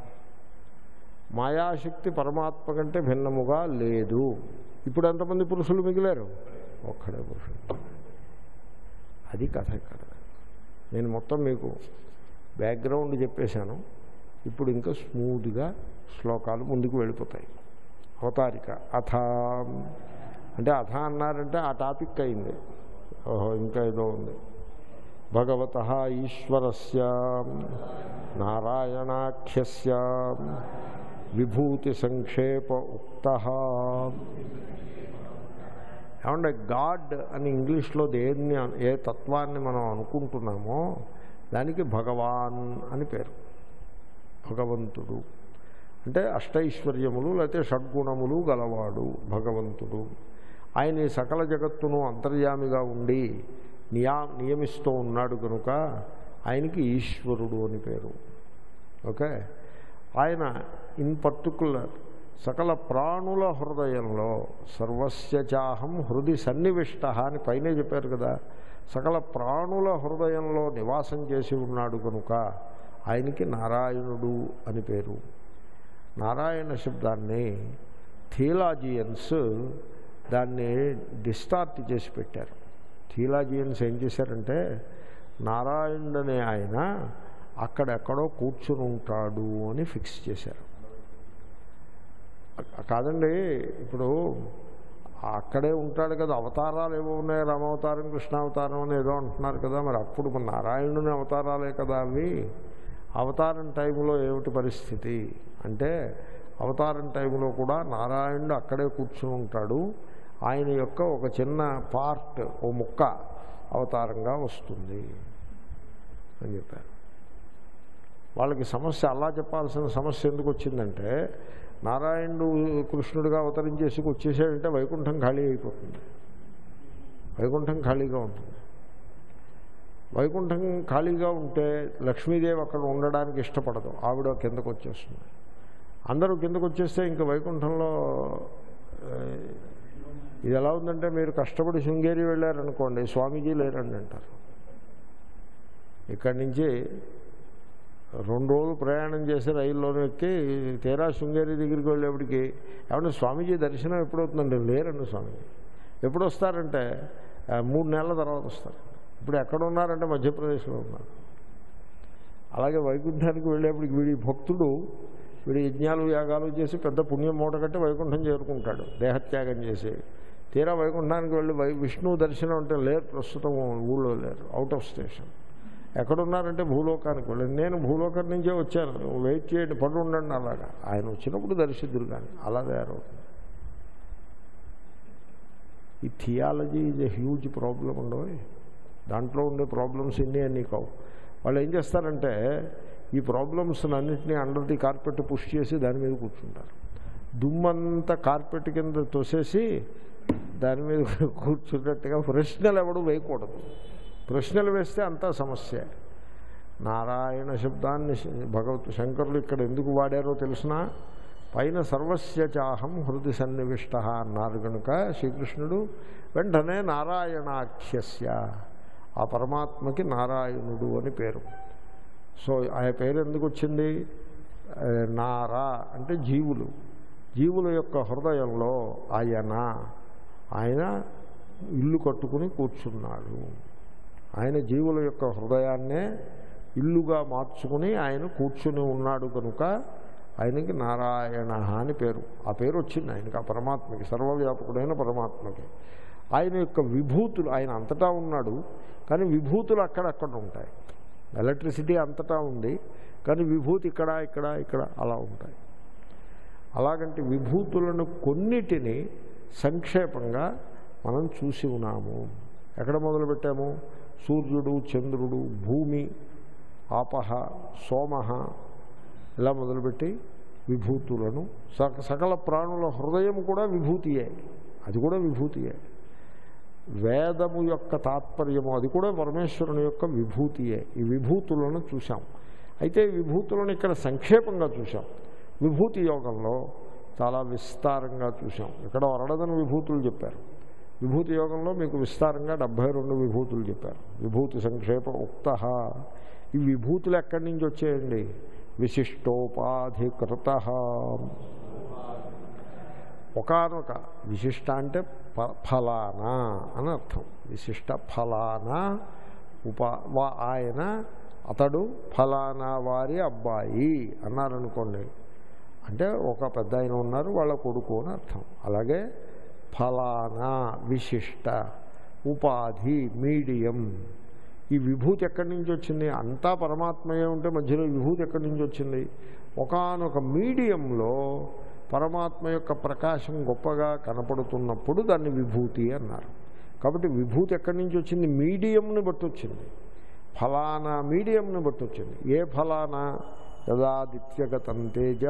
మాయాశక్తి పరమాత్మ కంటే భిన్నముగా లేదు ఇప్పుడు ఎంతమంది పురుషులు మిగిలారు ఒక్కడే పురుషుడు అది కథ ఇక్కడ నేను మొత్తం మీకు బ్యాక్గ్రౌండ్ చెప్పేశాను ఇప్పుడు ఇంకా స్మూత్గా శ్లోకాలు ముందుకు వెళ్ళిపోతాయి అవతారిక అథ అంటే అథ అన్నారంటే ఆ టాపిక్ అయింది ఓహో ఇంకా ఏదో ఉంది భగవత ఈశ్వరస్య నారాయణాఖ్యస్య విభూతి సంక్షేప ఉక్త ఏమంటే గాడ్ అని ఇంగ్లీష్లో దేన్ని ఏ తత్వాన్ని మనం అనుకుంటున్నామో దానికి భగవాన్ అని పేరు భగవంతుడు అంటే అష్టైశ్వర్యములు లేకపోతే షడ్గుణములు గలవాడు భగవంతుడు ఆయన ఈ సకల జగత్తును అంతర్యామిగా ఉండి నియా నియమిస్తూ ఉన్నాడు కనుక ఆయనకి ఈశ్వరుడు అని పేరు ఓకే ఆయన ఇన్ పర్టికులర్ సకల ప్రాణుల హృదయంలో సర్వస్య చాహం హృది సన్నివిష్ట అని పైనే చెప్పారు కదా సకల ప్రాణుల హృదయంలో నివాసం చేసి ఉన్నాడు కనుక ఆయనకి నారాయణుడు అని పేరు నారాయణ శబ్దాన్ని థియలాజియన్స్ దాన్ని డిస్టార్ట్ చేసి పెట్టారు థియలాజియన్స్ ఏం చేశారంటే నారాయణుడనే ఆయన అక్కడెక్కడో కూర్చుని ఉంటాడు అని ఫిక్స్ చేశారు కాదండి ఇప్పుడు అక్కడే ఉంటాడు కదా అవతారాలు ఏవో ఉన్నాయి రామావతారం కృష్ణావతారం అని ఏదో అంటున్నారు కదా మరి అప్పుడు మన నారాయణుని అవతారాలే కదా అవి అవతారం టైంలో ఏమిటి పరిస్థితి అంటే అవతారం టైంలో కూడా నారాయణుడు అక్కడే కూర్చుని ఉంటాడు ఆయన యొక్క ఒక చిన్న పార్ట్ ఓ ముక్క అవతారంగా వస్తుంది అని చెప్పారు వాళ్ళకి సమస్య అలా చెప్పాల్సిన సమస్య ఎందుకు వచ్చిందంటే నారాయణుడు కృష్ణుడిగా అవతరించేసి వచ్చేసాడంటే వైకుంఠం ఖాళీ అయిపోతుంది వైకుంఠం ఖాళీగా ఉంటుంది వైకుంఠం ఖాళీగా ఉంటే లక్ష్మీదేవి అక్కడ ఉండడానికి ఇష్టపడదు ఆవిడ కిందకు వచ్చేస్తుంది అందరూ కిందకు వచ్చేస్తే ఇంకా వైకుంఠంలో ఇది ఎలా ఉందంటే మీరు కష్టపడి శృంగేరి వెళ్ళారనుకోండి స్వామీజీ లేరండి అంటారు ఇక్కడి నుంచి రెండు రోజులు ప్రయాణం చేసి రైల్లోనే ఎక్కి తీరా శృంగేరి దగ్గరికి వెళ్ళేప్పటికి ఏమన్నా స్వామీజీ దర్శనం ఎప్పుడవుతుందండి లేరండి స్వామీజీ ఎప్పుడు వస్తారంటే మూడు నెలల తర్వాత వస్తారు ఇప్పుడు ఎక్కడ ఉన్నారంటే మధ్యప్రదేశ్లో ఉన్నారు అలాగే వైకుంఠానికి వెళ్ళేప్పటికి వీడి భక్తుడు వీడి యజ్ఞాలు యాగాలు చేసి పెద్ద పుణ్యం మూట కట్టి వైకుంఠం చేరుకుంటాడు దేహత్యాగం చేసి తీరా వైకుంఠానికి వెళ్ళి వై విష్ణువు దర్శనం అంటే లేరు ప్రస్తుతం ఊళ్ళో లేరు అవుట్ ఆఫ్ స్టేషన్ ఎక్కడున్నారంటే భూలోకానికి వెళ్ళండి నేను భూలోకం నుంచే వచ్చాను వెయిట్ చేయండి పడు ఉండండి అలాగా ఆయన వచ్చినప్పుడు దర్శిద్దురు కానీ అలా తయారవుతుంది ఈ theology is a huge problem ఉండవు దాంట్లో ఉండే ప్రాబ్లమ్స్ ఇన్ని అన్నీ కావు వాళ్ళు ఏం చేస్తారంటే ఈ ప్రాబ్లమ్స్ అన్నింటినీ అండర్ ది కార్పెట్ పుష్ చేసి దాని మీద కూర్చుంటారు దుమ్మంతా కార్పెట్ కింద తోసేసి దాని మీద కూర్చున్నట్టుగా ప్రశ్నలు ఎవడు వేయకూడదు ప్రశ్నలు వేస్తే అంతా సమస్య నారాయణ శబ్దాన్ని భగవత్ శంకరులు ఇక్కడ ఎందుకు వాడారో తెలిసిన పైన సర్వస్య చాహం హృది సన్నివిష్ట అన్నారు కనుక శ్రీకృష్ణుడు వెంటనే నారాయణాఖ్యస్య ఆ పరమాత్మకి నారాయణుడు అని పేరు సో ఆ పేరు ఎందుకు వచ్చింది నారా అంటే జీవులు జీవుల యొక్క హృదయంలో ఆయన ఆయన ఇల్లు కట్టుకుని కూర్చున్నాడు ఆయన జీవుల యొక్క హృదయాన్నే ఇల్లుగా మార్చుకుని ఆయన కూర్చుని ఉన్నాడు కనుక ఆయనకి నారాయణ అని పేరు ఆ పేరు వచ్చింది ఆయనకి ఆ పరమాత్మకి సర్వవ్యాపకుడైన పరమాత్మకి ఆయన యొక్క విభూతులు ఆయన అంతటా ఉన్నాడు కానీ విభూతులు అక్కడక్కడ ఉంటాయి ఎలక్ట్రిసిటీ అంతటా ఉంది కానీ విభూతి ఇక్కడ ఇక్కడ ఇక్కడ అలా ఉంటాయి అలాగంటే విభూతులను కొన్నిటిని సంక్షేపంగా మనం చూసి ఉన్నాము ఎక్కడ మొదలుపెట్టాము సూర్యుడు చంద్రుడు భూమి ఆపహ సోమహ ఇలా మొదలుపెట్టి విభూతులను సక సకల ప్రాణుల హృదయం కూడా విభూతియే అది కూడా విభూతియే వేదము యొక్క తాత్పర్యము అది కూడా పరమేశ్వరుని యొక్క విభూతియే ఈ విభూతులను చూసాం అయితే ఈ విభూతులను ఇక్కడ సంక్షేపంగా చూసాం విభూతి యోగంలో చాలా విస్తారంగా చూసాం ఇక్కడ వరడదని విభూతులు చెప్పారు విభూతి యోగంలో మీకు విస్తారంగా డెబ్భై రెండు విభూతులు చెప్పారు విభూతి సంక్షేప ఉక్త ఈ విభూతులు ఎక్కడి నుంచి వచ్చాయండి విశిష్టోపాధికృత ఒకనొక విశిష్ట అంటే ఫలానా అని అర్థం విశిష్ట ఫలానా ఉపా వా ఆయన అతడు ఫలానా వారి అబ్బాయి అన్నారనుకోండి అంటే ఒక పెద్ద ఆయన ఉన్నారు వాళ్ళ కొడుకు అని అర్థం అలాగే ఫలానా విశిష్ట ఉపాధి మీడియం ఈ విభూతి ఎక్కడి నుంచి వచ్చింది అంతా పరమాత్మయే ఉంటే మధ్యలో విభూతి ఎక్కడి నుంచి వచ్చింది ఒకానొక మీడియంలో పరమాత్మ యొక్క ప్రకాశం గొప్పగా కనపడుతున్నప్పుడు దాన్ని విభూతి అన్నారు కాబట్టి విభూతి ఎక్కడి నుంచి వచ్చింది మీడియంని బట్టి వచ్చింది ఫలానా మీడియంని బట్టి వచ్చింది ఏ ఫలానా యదాదిత్యగతం తేజ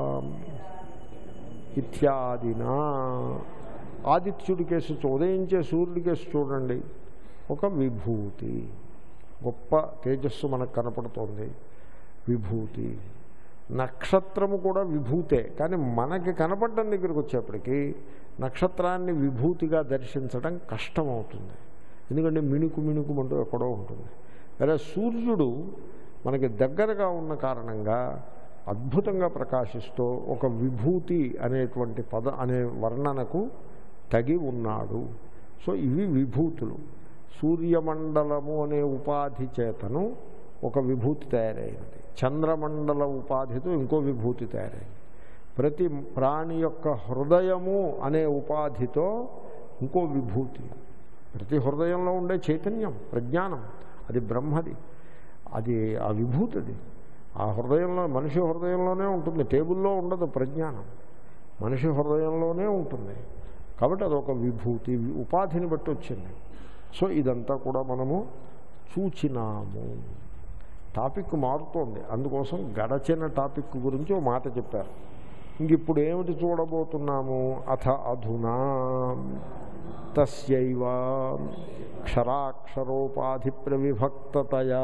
ఇత్యాదినా ఆదిత్యుడి కేసు చూ- ఉదయించే సూర్యుడి కేసు చూడండి ఒక విభూతి గొప్ప తేజస్సు మనకు కనపడుతోంది విభూతి నక్షత్రము కూడా విభూతే కానీ మనకి కనపడడం దగ్గరికి వచ్చేప్పటికీ నక్షత్రాన్ని విభూతిగా దర్శించడం కష్టమవుతుంది ఎందుకంటే మిణుకు మిణుకుమంటూ ఎక్కడో ఉంటుంది వేరే సూర్యుడు మనకి దగ్గరగా ఉన్న కారణంగా అద్భుతంగా ప్రకాశిస్తూ ఒక విభూతి అనేటువంటి పద అనే వర్ణనకు తగి ఉన్నాడు సో ఇవి విభూతులు సూర్యమండలము అనే ఉపాధి చేతను ఒక విభూతి తయారైనది చంద్రమండల ఉపాధితో ఇంకో విభూతి తయారైంది ప్రతి ప్రాణి యొక్క హృదయము అనే ఉపాధితో ఇంకో విభూతి ప్రతి హృదయంలో ఉండే చైతన్యం ప్రజ్ఞానం అది బ్రహ్మది అది ఆ విభూతిది ఆ హృదయంలో మనిషి హృదయంలోనే ఉంటుంది టేబుల్లో ఉండదు ప్రజ్ఞానం మనిషి హృదయంలోనే ఉంటుంది కాబట్టి అదొక విభూతి ఉపాధిని బట్టి వచ్చింది సో ఇదంతా కూడా మనము చూచినాము టాపిక్ మారుతోంది అందుకోసం గడచిన టాపిక్ గురించి ఒక మాట చెప్పారు ఇంక ఇప్పుడు ఏమిటి చూడబోతున్నాము అథ అధునా తస్యైవ క్షరాక్షరోపాధి ప్రవిభక్తతయా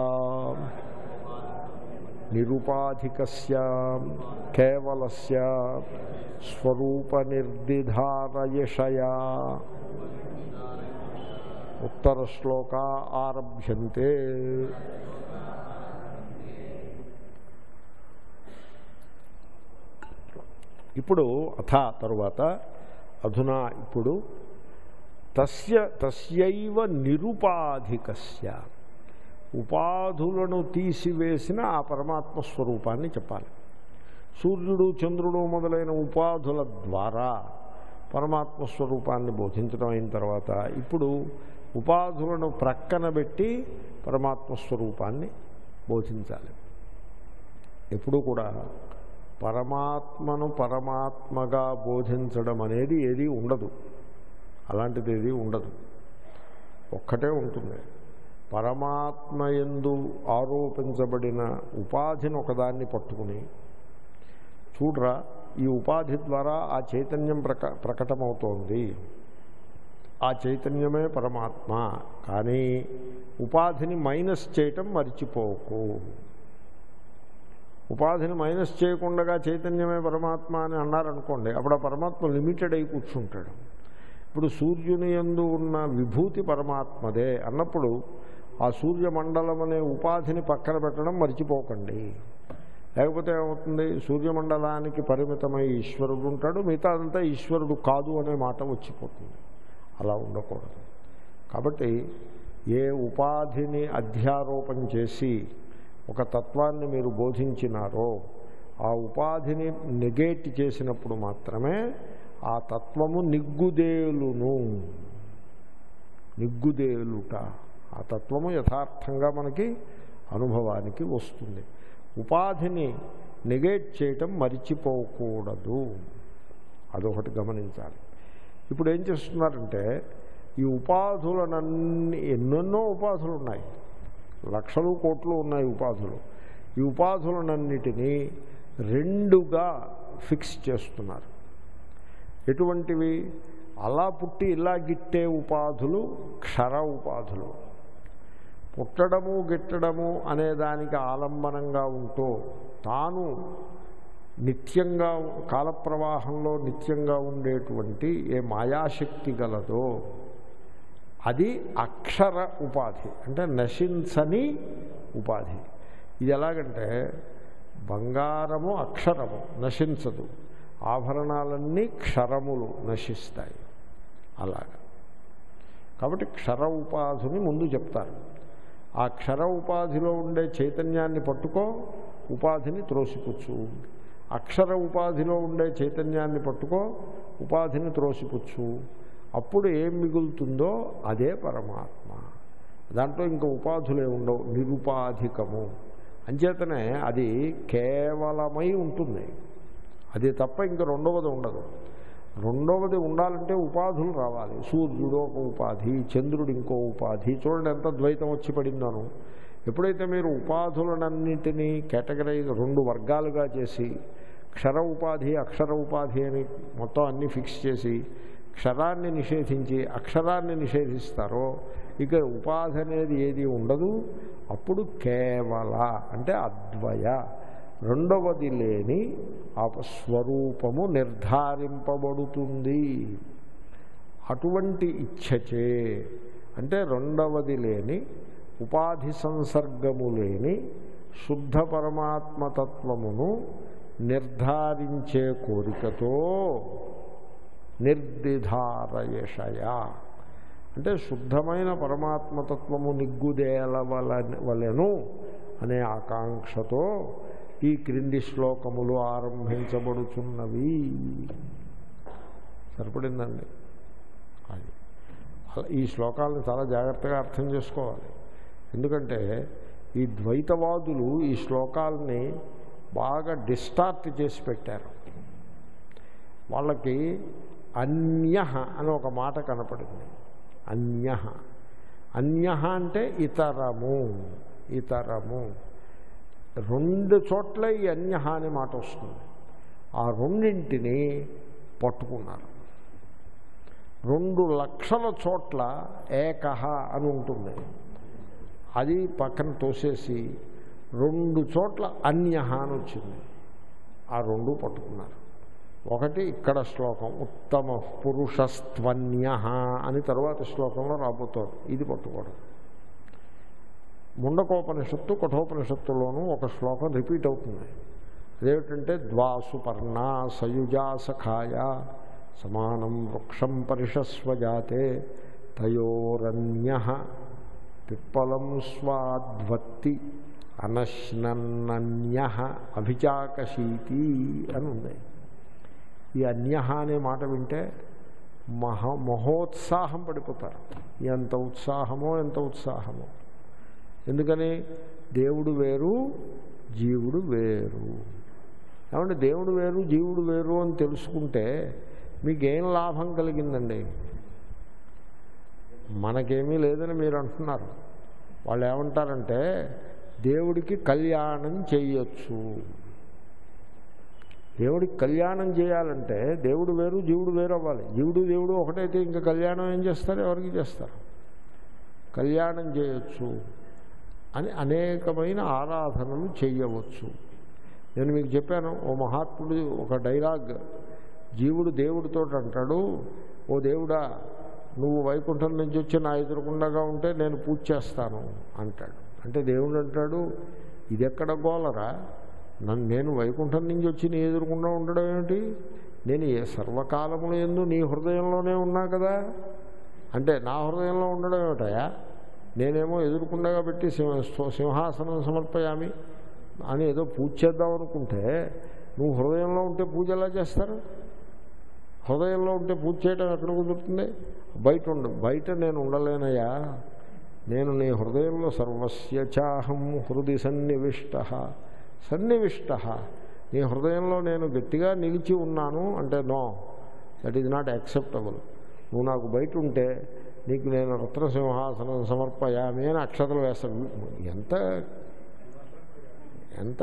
నిరుపాధికస్య కేవలస్య స్వరూప నిర్దిధారయషయా ఉత్తర శ్లోక ఆరభ్యంతే ఇప్పుడు అథ తరువాత అధునా ఇప్పుడు తస్య తస్యైవ నిరుపాధికస్య ఉపాధులను తీసివేసిన ఆ పరమాత్మ స్వరూపాన్ని చెప్పాలి సూర్యుడు చంద్రుడు మొదలైన ఉపాధుల ద్వారా పరమాత్మ స్వరూపాన్ని బోధించడం అయిన తర్వాత ఇప్పుడు ఉపాధులను ప్రక్కన పెట్టి పరమాత్మ స్వరూపాన్ని బోధించాలి ఎప్పుడూ కూడా పరమాత్మను పరమాత్మగా బోధించడం అనేది ఏది ఉండదు అలాంటిది ఏది ఉండదు ఒక్కటే ఉంటుంది పరమాత్మ ఎందు ఆరోపించబడిన ఉపాధిని ఒకదాన్ని పట్టుకుని చూడరా ఈ ఉపాధి ద్వారా ఆ చైతన్యం ప్రక ప్రకటమవుతోంది ఆ చైతన్యమే పరమాత్మ కానీ ఉపాధిని మైనస్ చేయటం మర్చిపోకు ఉపాధిని మైనస్ చేయకుండా చైతన్యమే పరమాత్మ అని అన్నారనుకోండి అప్పుడు ఆ పరమాత్మ లిమిటెడ్ అయి కూర్చుంటాడు ఇప్పుడు సూర్యుని ఎందు ఉన్న విభూతి పరమాత్మదే అన్నప్పుడు ఆ సూర్యమండలం అనే ఉపాధిని పక్కన పెట్టడం మర్చిపోకండి లేకపోతే ఏమవుతుంది సూర్యమండలానికి పరిమితమై ఈశ్వరుడు ఉంటాడు మిగతా అదంతా ఈశ్వరుడు కాదు అనే మాట వచ్చిపోతుంది అలా ఉండకూడదు కాబట్టి ఏ ఉపాధిని అధ్యారోపణ చేసి ఒక తత్వాన్ని మీరు బోధించినారో ఆ ఉపాధిని నెగేట్ చేసినప్పుడు మాత్రమే ఆ తత్వము నిగ్గుదేలును నిగ్గుదేలుట ఆ తత్వము యథార్థంగా మనకి అనుభవానికి వస్తుంది ఉపాధిని నెగేట్ చేయటం మరిచిపోకూడదు అదొకటి గమనించాలి ఇప్పుడు ఏం చేస్తున్నారంటే ఈ ఉపాధులనన్ని ఎన్నెన్నో ఉపాధులు ఉన్నాయి లక్షలు కోట్లు ఉన్నాయి ఉపాధులు ఈ ఉపాధులనన్నిటినీ రెండుగా ఫిక్స్ చేస్తున్నారు ఎటువంటివి అలా పుట్టి ఇలా గిట్టే ఉపాధులు క్షర ఉపాధులు పుట్టడము గిట్టడము అనే దానికి ఆలంబనంగా ఉంటూ తాను నిత్యంగా కాలప్రవాహంలో నిత్యంగా ఉండేటువంటి ఏ మాయాశక్తి గలదో అది అక్షర ఉపాధి అంటే నశించని ఉపాధి ఇది ఎలాగంటే బంగారము అక్షరము నశించదు ఆభరణాలన్నీ క్షరములు నశిస్తాయి అలాగా కాబట్టి క్షర ఉపాధిని ముందు చెప్తారు ఆ క్షర ఉపాధిలో ఉండే చైతన్యాన్ని పట్టుకో ఉపాధిని త్రోసిపుచ్చు అక్షర ఉపాధిలో ఉండే చైతన్యాన్ని పట్టుకో ఉపాధిని త్రోసిపుచ్చు అప్పుడు ఏం మిగులుతుందో అదే పరమాత్మ దాంట్లో ఇంకా ఉపాధులే ఉండవు నిరుపాధికము అంచేతనే అది కేవలమై ఉంటుంది అది తప్ప ఇంక రెండవది ఉండదు రెండవది ఉండాలంటే ఉపాధులు రావాలి సూర్యుడు ఒక ఉపాధి చంద్రుడు ఇంకో ఉపాధి చూడండి ఎంత ద్వైతం వచ్చి పడిందను ఎప్పుడైతే మీరు ఉపాధులనన్నింటినీ కేటగరైజ్ రెండు వర్గాలుగా చేసి క్షర ఉపాధి అక్షర ఉపాధి అని మొత్తం అన్నీ ఫిక్స్ చేసి క్షరాన్ని నిషేధించి అక్షరాన్ని నిషేధిస్తారో ఇక ఉపాధి అనేది ఏది ఉండదు అప్పుడు కేవల అంటే అద్వయ రెండవది లేని ఆ స్వరూపము నిర్ధారింపబడుతుంది అటువంటి ఇచ్ఛచే అంటే రెండవది లేని ఉపాధి సంసర్గము లేని శుద్ధ పరమాత్మతత్వమును నిర్ధారించే కోరికతో నిర్దిధారయషయ అంటే శుద్ధమైన పరమాత్మతత్వము నిగ్గుదేలవల వలెను అనే ఆకాంక్షతో ఈ క్రింది శ్లోకములు ఆరంభించబడుచున్నవి సరిపడిందండి అది అలా ఈ శ్లోకాలను చాలా జాగ్రత్తగా అర్థం చేసుకోవాలి ఎందుకంటే ఈ ద్వైతవాదులు ఈ శ్లోకాలని బాగా డిస్టార్ట్ చేసి పెట్టారు వాళ్ళకి అన్య అని ఒక మాట కనపడింది అన్య అన్య అంటే ఇతరము ఇతరము రెండు చోట్ల ఈ అన్య అనే మాట వస్తుంది ఆ రెండింటిని పట్టుకున్నారు రెండు లక్షల చోట్ల ఏకహ అని ఉంటుంది అది పక్కన తోసేసి రెండు చోట్ల అన్య అని వచ్చింది ఆ రెండు పట్టుకున్నారు ఒకటి ఇక్కడ శ్లోకం ఉత్తమ పురుషస్త్వన్య అని తర్వాత శ్లోకంలో రాబోతోంది ఇది పట్టుకోవడం ముండకోపనిషత్తు కఠోపనిషత్తులోనూ ఒక శ్లోకం రిపీట్ అవుతుంది అదేమిటంటే ద్వాసు పర్ణ సయుజా సఖాయ సమానం వృక్షం పరిషస్వజాతే తయోరన్య పిప్పలం స్వాద్వత్తి అనశ్నన్య అభిచాకశీతి అని ఉంది ఈ అన్య అనే మాట వింటే మహ మహోత్సాహం పడిపోతారు ఎంత ఉత్సాహమో ఎంత ఉత్సాహమో ఎందుకని దేవుడు వేరు జీవుడు వేరు ఏమంటే దేవుడు వేరు జీవుడు వేరు అని తెలుసుకుంటే మీకేం లాభం కలిగిందండి మనకేమీ లేదని మీరు అంటున్నారు వాళ్ళు ఏమంటారంటే దేవుడికి కళ్యాణం చేయొచ్చు దేవుడికి కళ్యాణం చేయాలంటే దేవుడు వేరు జీవుడు వేరు అవ్వాలి జీవుడు దేవుడు ఒకటైతే ఇంకా కళ్యాణం ఏం చేస్తారు ఎవరికి చేస్తారు కళ్యాణం చేయొచ్చు అని అనేకమైన ఆరాధనలు చేయవచ్చు నేను మీకు చెప్పాను ఓ మహాత్ముడు ఒక డైలాగ్ జీవుడు దేవుడితో అంటాడు ఓ దేవుడా నువ్వు వైకుంఠం నుంచి వచ్చి నా ఎదురుకుండగా ఉంటే నేను పూజ చేస్తాను అంటాడు అంటే దేవుడు అంటాడు ఇది ఎక్కడ గోలరా నన్ను నేను వైకుంఠం నుంచి వచ్చి నీ ఎదురుకుండా ఉండడం ఏమిటి నేను ఏ సర్వకాలములు ఎందు నీ హృదయంలోనే ఉన్నా కదా అంటే నా హృదయంలో ఉండడం ఏమిటయా నేనేమో ఎదురుకుండగా పెట్టి సింహ సింహాసనం సమర్పయామి అని ఏదో పూజ చేద్దాం అనుకుంటే నువ్వు హృదయంలో ఉంటే పూజ ఎలా చేస్తారు హృదయంలో ఉంటే పూజ చేయడం ఎక్కడ కుదురుతుంది బయట ఉండ బయట నేను ఉండలేనయ్యా నేను నీ హృదయంలో సర్వస్య చాహం హృది సన్నివిష్ట సన్నివిష్ట నీ హృదయంలో నేను గట్టిగా నిలిచి ఉన్నాను అంటే no that is not acceptable నువ్వు నాకు బయట ఉంటే నీకు నేను రత్నసింహాసనం సమర్పయామి అని అక్షతలు వేస్తాను ఎంత ఎంత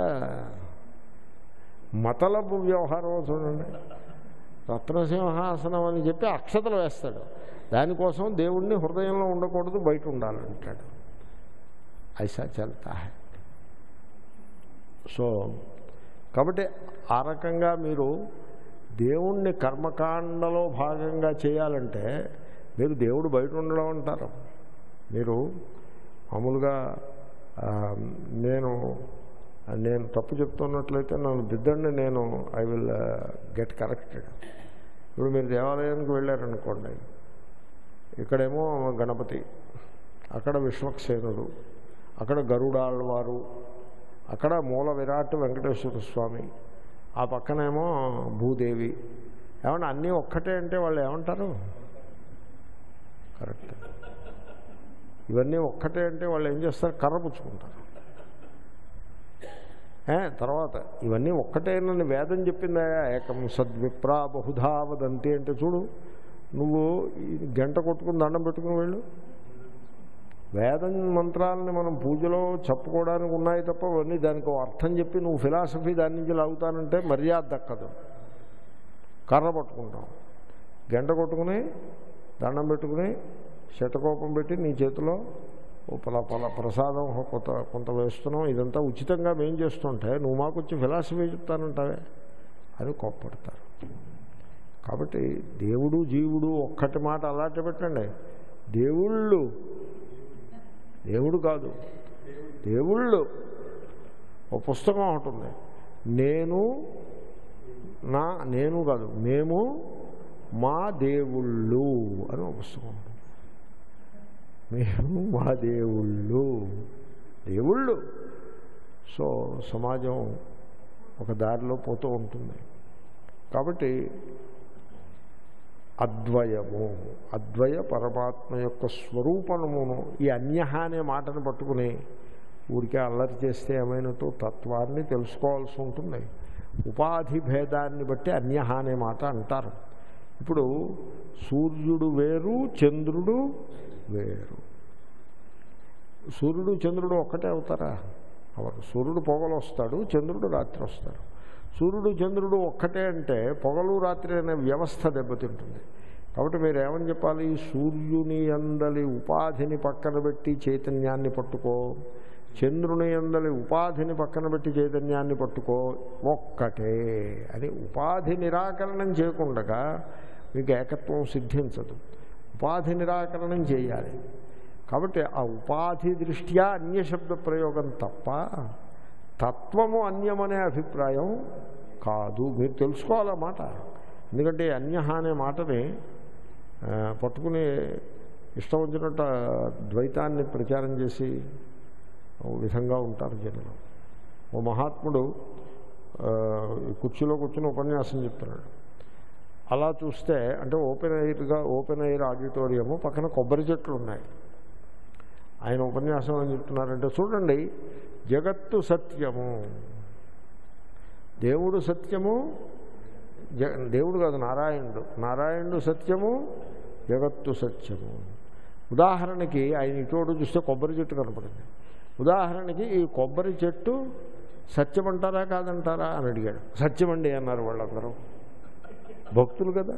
మతలబు వ్యవహారం చూడండి రత్నసింహాసనం అని చెప్పి అక్షతలు వేస్తాడు దానికోసం దేవుణ్ణి హృదయంలో ఉండకూడదు బయట ఉండాలంటాడు ఐసా చల్తా హై సో కాబట్టి ఆ రకంగా మీరు దేవుణ్ణి కర్మకాండలో భాగంగా చేయాలంటే మీరు దేవుడు బయట ఉండడం అంటారు మీరు మామూలుగా నేను నేను తప్పు చెప్తున్నట్లయితే నన్ను దిద్దండి నేను ఐ విల్ గెట్ కరెక్టెడ్ ఇప్పుడు మీరు దేవాలయానికి వెళ్ళారనుకోండి ఇక్కడేమో గణపతి అక్కడ విశ్వక్సేనుడు అక్కడ గరుడాళ్వారు అక్కడ మూల విరాట్ వెంకటేశ్వర స్వామి ఆ పక్కనేమో భూదేవి ఏమన్నా అన్నీ ఒక్కటే అంటే వాళ్ళు ఏమంటారు కరెక్ట్ ఇవన్నీ ఒక్కటే అంటే వాళ్ళు ఏం చేస్తారు కర్ర పుచ్చుకుంటారు ఏ, తర్వాత ఇవన్నీ ఒక్కటేనని వేదం చెప్పిందా ఏకం సద్విప్రా బహుధా వదంతి అంటే చూడు నువ్వు ఈ గంట కొట్టుకుని దండం పెట్టుకుని వెళ్ళు వేదం మంత్రాలని మనం పూజలో చెప్పుకోవడానికి ఉన్నాయి తప్ప అవన్నీ దానికి ఓ అర్థం చెప్పి నువ్వు ఫిలాసఫీ దాని నుంచి లాగుతానంటే మర్యాద దక్కదు కర్ర పట్టుకుంటాం గంట కొట్టుకుని దండం పెట్టుకుని శతకోపం పెట్టి నీ చేతిలో ఓ పల పల ప్రసాదం ఓ కొంత కొంత వేస్తున్నాం ఇదంతా ఉచితంగా మేం చేస్తుంటే నువ్వు మాకు వచ్చి ఫిలాసఫీ చెప్తానంటావే అని కోప్పడతారు కాబట్టి దేవుడు జీవుడు ఒక్కటి మాట అలాంటి పెట్టండి దేవుళ్ళు దేవుడు కాదు దేవుళ్ళు ఒక పుస్తకం ఒకటి ఉంది నేను నా నేను కాదు మేము మా దేవుళ్ళు అని ఒక పుస్తకం ఉంటుంది మేము మా దేవుళ్ళు దేవుళ్ళు సో సమాజం ఒక దారిలో పోతూ ఉంటుంది కాబట్టి అద్వయము అద్వయ పరమాత్మ యొక్క స్వరూపమును ఈ అన్య అనే మాటను పట్టుకుని ఊరికే అల్లరి చేస్తే ఏమైనట్టు తత్వాన్ని తెలుసుకోవాల్సి ఉంటుంది ఉపాధి భేదాన్ని బట్టి అన్య అనే మాట అంటారు ఇప్పుడు సూర్యుడు వేరు చంద్రుడు వేరు సూర్యుడు చంద్రుడు ఒక్కటే అవుతారా అవరు సూర్యుడు పొగలు వస్తాడు చంద్రుడు రాత్రి వస్తాడు సూర్యుడు చంద్రుడు ఒక్కటే అంటే పొగలు రాత్రి అనే వ్యవస్థ దెబ్బతింటుంది కాబట్టి మీరు ఏమని చెప్పాలి సూర్యుని అందలి ఉపాధిని పక్కన పెట్టి చైతన్యాన్ని పట్టుకో చంద్రుని అందలి ఉపాధిని పక్కన పెట్టి చైతన్యాన్ని పట్టుకో ఒక్కటే అని ఉపాధి నిరాకరణం చేయకుండగా మీకు ఏకత్వం సిద్ధించదు ఉపాధి నిరాకరణం చేయాలి కాబట్టి ఆ ఉపాధి దృష్ట్యా అన్యశబ్ద ప్రయోగం తప్ప తత్వము అన్యమనే అభిప్రాయం కాదు మీరు తెలుసుకోవాలన్నమాట ఎందుకంటే ఈ అన్య అనే మాటని ఆ, పట్టుకుని ఇష్టం వచ్చినట్టు ఆ ద్వైతాన్ని ప్రచారం చేసి ఓ విధంగా ఉంటారు జనులు ఓ మహాత్ముడు ఆ, ఈ కుర్చీలో కూర్చుని ఉపన్యాసం చెప్తున్నాడు అలా చూస్తే అంటే ఓపెన్ ఎయిర్గా ఓపెన్ ఎయిర్ ఆడిటోరియము పక్కన కొబ్బరి చెట్లు ఉన్నాయి ఆయన ఉపన్యాసం అని చెప్తున్నారంటే చూడండి జగత్తు సత్యము దేవుడు సత్యము జ దేవుడు కాదు నారాయణుడు నారాయణుడు సత్యము జగత్తు సత్యము ఉదాహరణకి ఆయన ఇటువంటి చూస్తే కొబ్బరి చెట్టు కనపడింది ఉదాహరణకి ఈ కొబ్బరి చెట్టు సత్యమంటారా కాదంటారా అని అడిగాడు సత్యమండి అన్నారు వాళ్ళందరూ భక్తులు కదా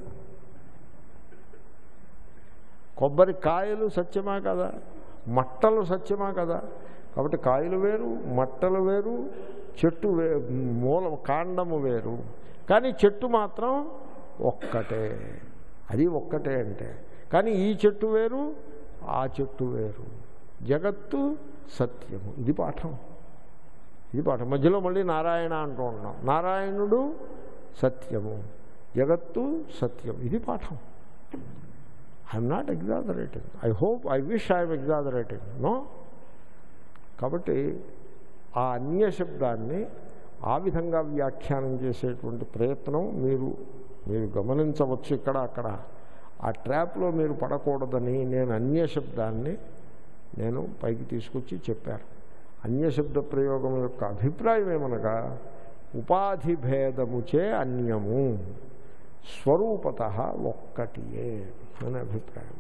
కొబ్బరి కాయలు సత్యమా కదా మట్టలు సత్యమా కదా కాబట్టి కాయలు వేరు మట్టలు వేరు చెట్టు వే మూల కాండము వేరు కానీ చెట్టు మాత్రం ఒక్కటే అది ఒక్కటే అంటే కానీ ఈ చెట్టు వేరు ఆ చెట్టు వేరు జగత్తు సత్యము ఇది పాఠం ఇది పాఠం మధ్యలో మళ్ళీ నారాయణ అంటూ ఉన్నాం నారాయణుడు సత్యము జగత్తు సత్యం ఇది పాఠం I'm not exaggerating I hope I wish I'm exaggerating no కాబట్టి ఆ అన్య శబ్దాన్ని ఆ విధంగా వ్యాఖ్యానం చేసేటువంటి ప్రయత్నం మీరు మీరు గమనించవచ్చు ఇక్కడ అక్కడ ఆ ట్రాప్లో మీరు పడకూడదని నేను అన్య శబ్దాన్ని నేను పైకి తీసుకొచ్చి చెప్పాను అన్యశబ్ద ప్రయోగం యొక్క అభిప్రాయం ఏమనగా ఉపాధి భేదముచే అన్యము స్వరూపత ఒక్కటియే అనే అభిప్రాయం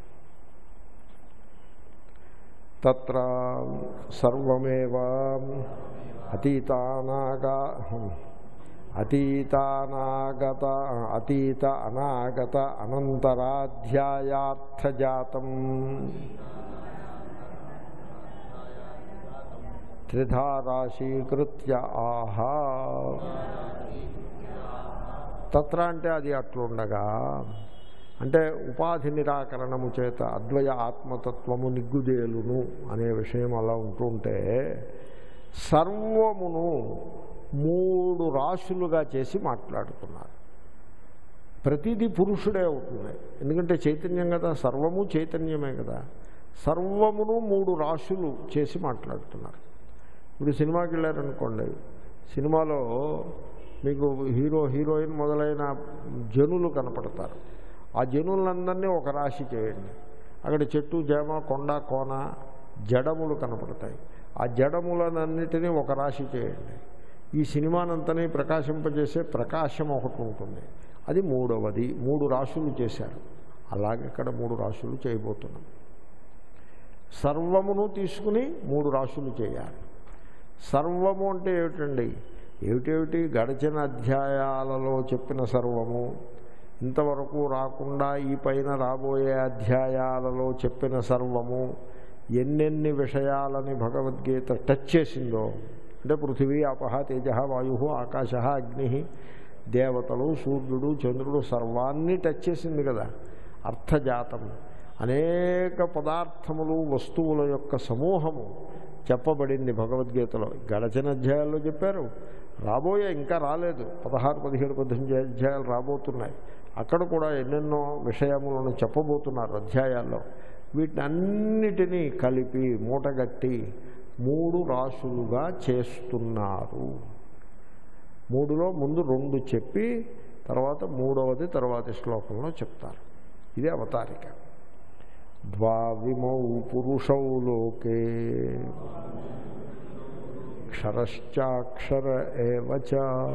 తత్ర సర్వమేవ అతీతానాగా అతీతానాగత అతీత అనాగత అనంతరాధ్యాయార్థజాతం త్రిధా రాశీకృత్య ఆహా తత్ర అంటే అది అట్లుండగా అంటే ఉపాధి నిరాకరణము చేత అద్వయ ఆత్మతత్వము నిగ్గుదేలును అనే విషయం అలా ఉంటుంటే సర్వమును మూడు రాశులుగా చేసి మాట్లాడుతున్నారు ప్రతిదీ పురుషుడే అవుతుంది ఎందుకంటే చైతన్యం కదా సర్వము చైతన్యమే కదా సర్వమును మూడు రాశులు చేసి మాట్లాడుతున్నారు ఇప్పుడు సినిమాకి వెళ్ళారనుకోండి సినిమాలో మీకు హీరో హీరోయిన్ మొదలైన జనులు కనపడతారు ఆ జనులందరినీ ఒక రాశి చేయండి అక్కడ చెట్టు చేమ కొండ కోన జడములు కనపడతాయి ఆ జడములనన్నిటినీ ఒక రాశి చేయండి ఈ సినిమానంతని ప్రకాశింపజేసే ప్రకాశం ఒకటి ఉంటుంది అది మూడవది మూడు రాశులు చేశారు అలాగే ఇక్కడ మూడు రాశులు చేయబోతున్నాం సర్వమును తీసుకుని మూడు రాశులు చేయాలి సర్వము అంటే ఏమిటండి ఏమిటేమిటి గడిచిన అధ్యాయాలలో చెప్పిన సర్వము ఇంతవరకు రాకుండా ఈ పైన రాబోయే అధ్యాయాలలో చెప్పిన సర్వము ఎన్నెన్ని విషయాలని భగవద్గీత టచ్ చేసిందో అంటే పృథివీ అపహ తేజ వాయు ఆకాశ అగ్ని దేవతలు సూర్యుడు చంద్రుడు సర్వాన్ని టచ్ చేసింది కదా అర్థజాతం అనేక పదార్థములు వస్తువుల యొక్క సమూహము చెప్పబడింది భగవద్గీతలో గడచిన అధ్యాయాల్లో చెప్పారు రాబోయే ఇంకా రాలేదు పదహారు పదిహేడు పద్దెనిమిది అధ్యాయాలు రాబోతున్నాయి అక్కడ కూడా ఎన్నెన్నో విషయములను చెప్పబోతున్నారు అధ్యాయాల్లో వీటిని అన్నిటినీ కలిపి మూటగట్టి మూడు రాశులుగా చేస్తున్నారు మూడులో ముందు రెండు చెప్పి తర్వాత మూడవది తర్వాతి శ్లోకంలో చెప్తారు ఇదే అవతారిక ద్వావిమౌ పురుషౌ లోకే క్షరశ్చాక్షర ఏవచ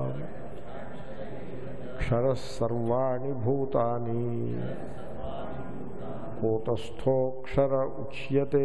క్షరసర్వాణి భూతాని కూటస్థోక్షర ఉచ్యతే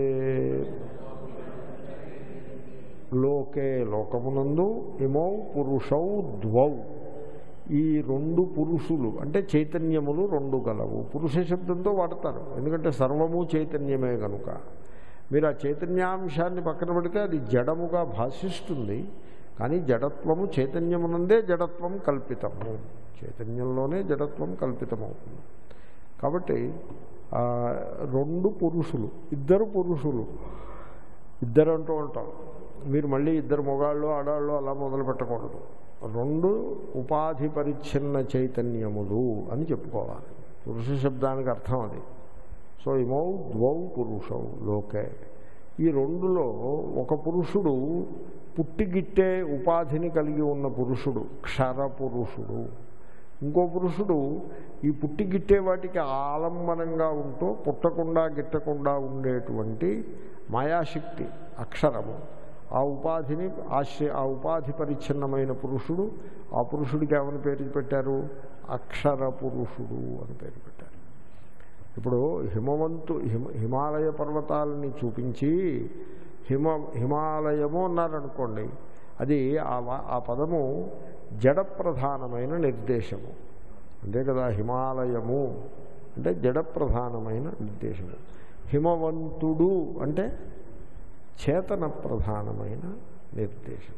లోకే లోకమునందు ఇమౌ పురుషౌ ద్వౌ ఈ రెండు పురుషులు అంటే చైతన్యములు రెండు గలవు పురుష శబ్దంతో వాడతారు ఎందుకంటే సర్వము చైతన్యమే కనుక మీరు ఆ చైతన్యాంశాన్ని పక్కన పెడితే అది జడముగా భాషిస్తుంది కానీ జడత్వము చైతన్యమునందే జడత్వం కల్పితము చైతన్యంలోనే జడత్వం కల్పితమవుతుంది కాబట్టి ఆ, రెండు పురుషులు ఇద్దరు పురుషులు ఇద్దరు అంటూ ఉంటాం మీరు మళ్ళీ ఇద్దరు మొగాళ్ళు ఆడాళ్ళు అలా మొదలు పెట్టకూడదు రెండు ఉపాధి పరిచ్ఛిన్న చైతన్యములు అని చెప్పుకోవాలి పురుష శబ్దానికి అర్థం అది సో ఇమౌ ద్వౌ పురుషౌ లోకే ఈ రెండులో ఒక పురుషుడు పుట్టిగిట్టే ఉపాధిని కలిగి ఉన్న పురుషుడు క్షర పురుషుడు ఇంకో పురుషుడు ఈ పుట్టి గిట్టే వాటికి ఆలంబనంగా ఉంటూ పుట్టకుండా గిట్టకుండా ఉండేటువంటి మాయాశక్తి అక్షరము ఆ ఉపాధిని ఆశ్రయ ఆ ఉపాధి పరిచ్ఛిన్నమైన పురుషుడు ఆ పురుషుడికి ఏమని పేరు పెట్టారు అక్షర పురుషుడు అని పేరు పెట్టారు ఇప్పుడు హిమవంతు హిమ హిమాలయ పర్వతాలని చూపించి హిమ హిమాలయము అన్నారనుకోండి అది ఆ వా- ఆ పదము జడప్రధానమైన నిర్దేశము అంతే కదా హిమాలయము అంటే జడప్రధానమైన నిర్దేశము హిమవంతుడు అంటే చేతన ప్రధానమైన నిర్దేశం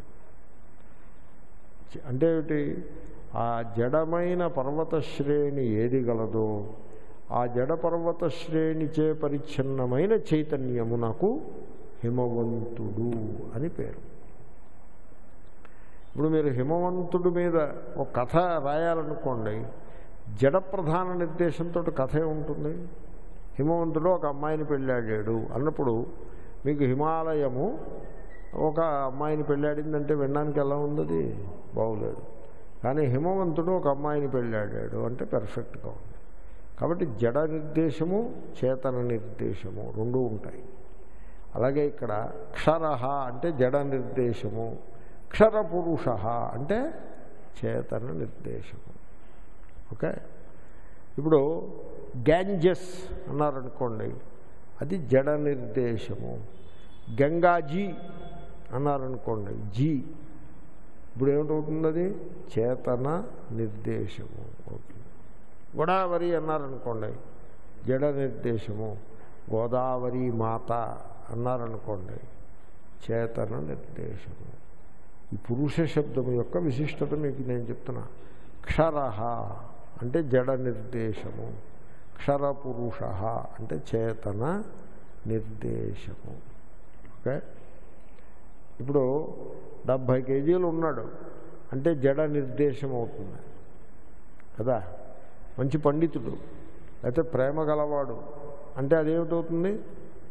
చ- అంటే ఏమిటి ఆ జడమైన పర్వత శ్రేణి ఏది గలదో ఆ జడ పర్వత శ్రేణిచే పరిచ్ఛిన్నమైన చైతన్యమునకు హిమవంతుడు అని పేరు ఇప్పుడు మీరు హిమవంతుడి మీద ఒక కథ రాయాలనుకోండి జడ ప్రధాన నిర్దేశంతో కథ ఏముంటుంది హిమవంతుడు ఒక అమ్మాయిని పెళ్ళాడాడు అన్నప్పుడు మీకు హిమాలయము ఒక అమ్మాయిని పెళ్ళాడిందంటే వినడానికి ఎలా ఉంది బాగులేదు కానీ హిమవంతుడు ఒక అమ్మాయిని పెళ్ళాడాడు అంటే పెర్ఫెక్ట్గా ఉంది కాబట్టి జడ నిర్దేశము చేతన నిర్దేశము రెండూ ఉంటాయి అలాగే ఇక్కడ క్షరహ అంటే జడ నిర్దేశము క్షర పురుష అంటే చేతన నిర్దేశము ఓకే ఇప్పుడు గ్యాంజెస్ అన్నారనుకోండి అది జడ నిర్దేశము గంగాజీ అన్నారనుకోండి జీ ఇప్పుడు ఏమిటవుతుంది అది చేతన నిర్దేశము అవుతుంది గోదావరి అన్నారనుకోండి జడ నిర్దేశము గోదావరి మాత అన్నారనుకోండి చేతన నిర్దేశము ఈ పురుష శబ్దము యొక్క విశిష్టత మీకు నేను చెప్తున్నా క్షర అంటే జడ నిర్దేశము క్షర పురుష అంటే చేతన నిర్దేశము ఓకే ఇప్పుడు డెబ్భై కేజీలు ఉన్నాడు అంటే జడ నిర్దేశం అవుతుంది కదా మంచి పండితుడు అయితే ప్రేమ గలవాడు అంటే అదేమిటవుతుంది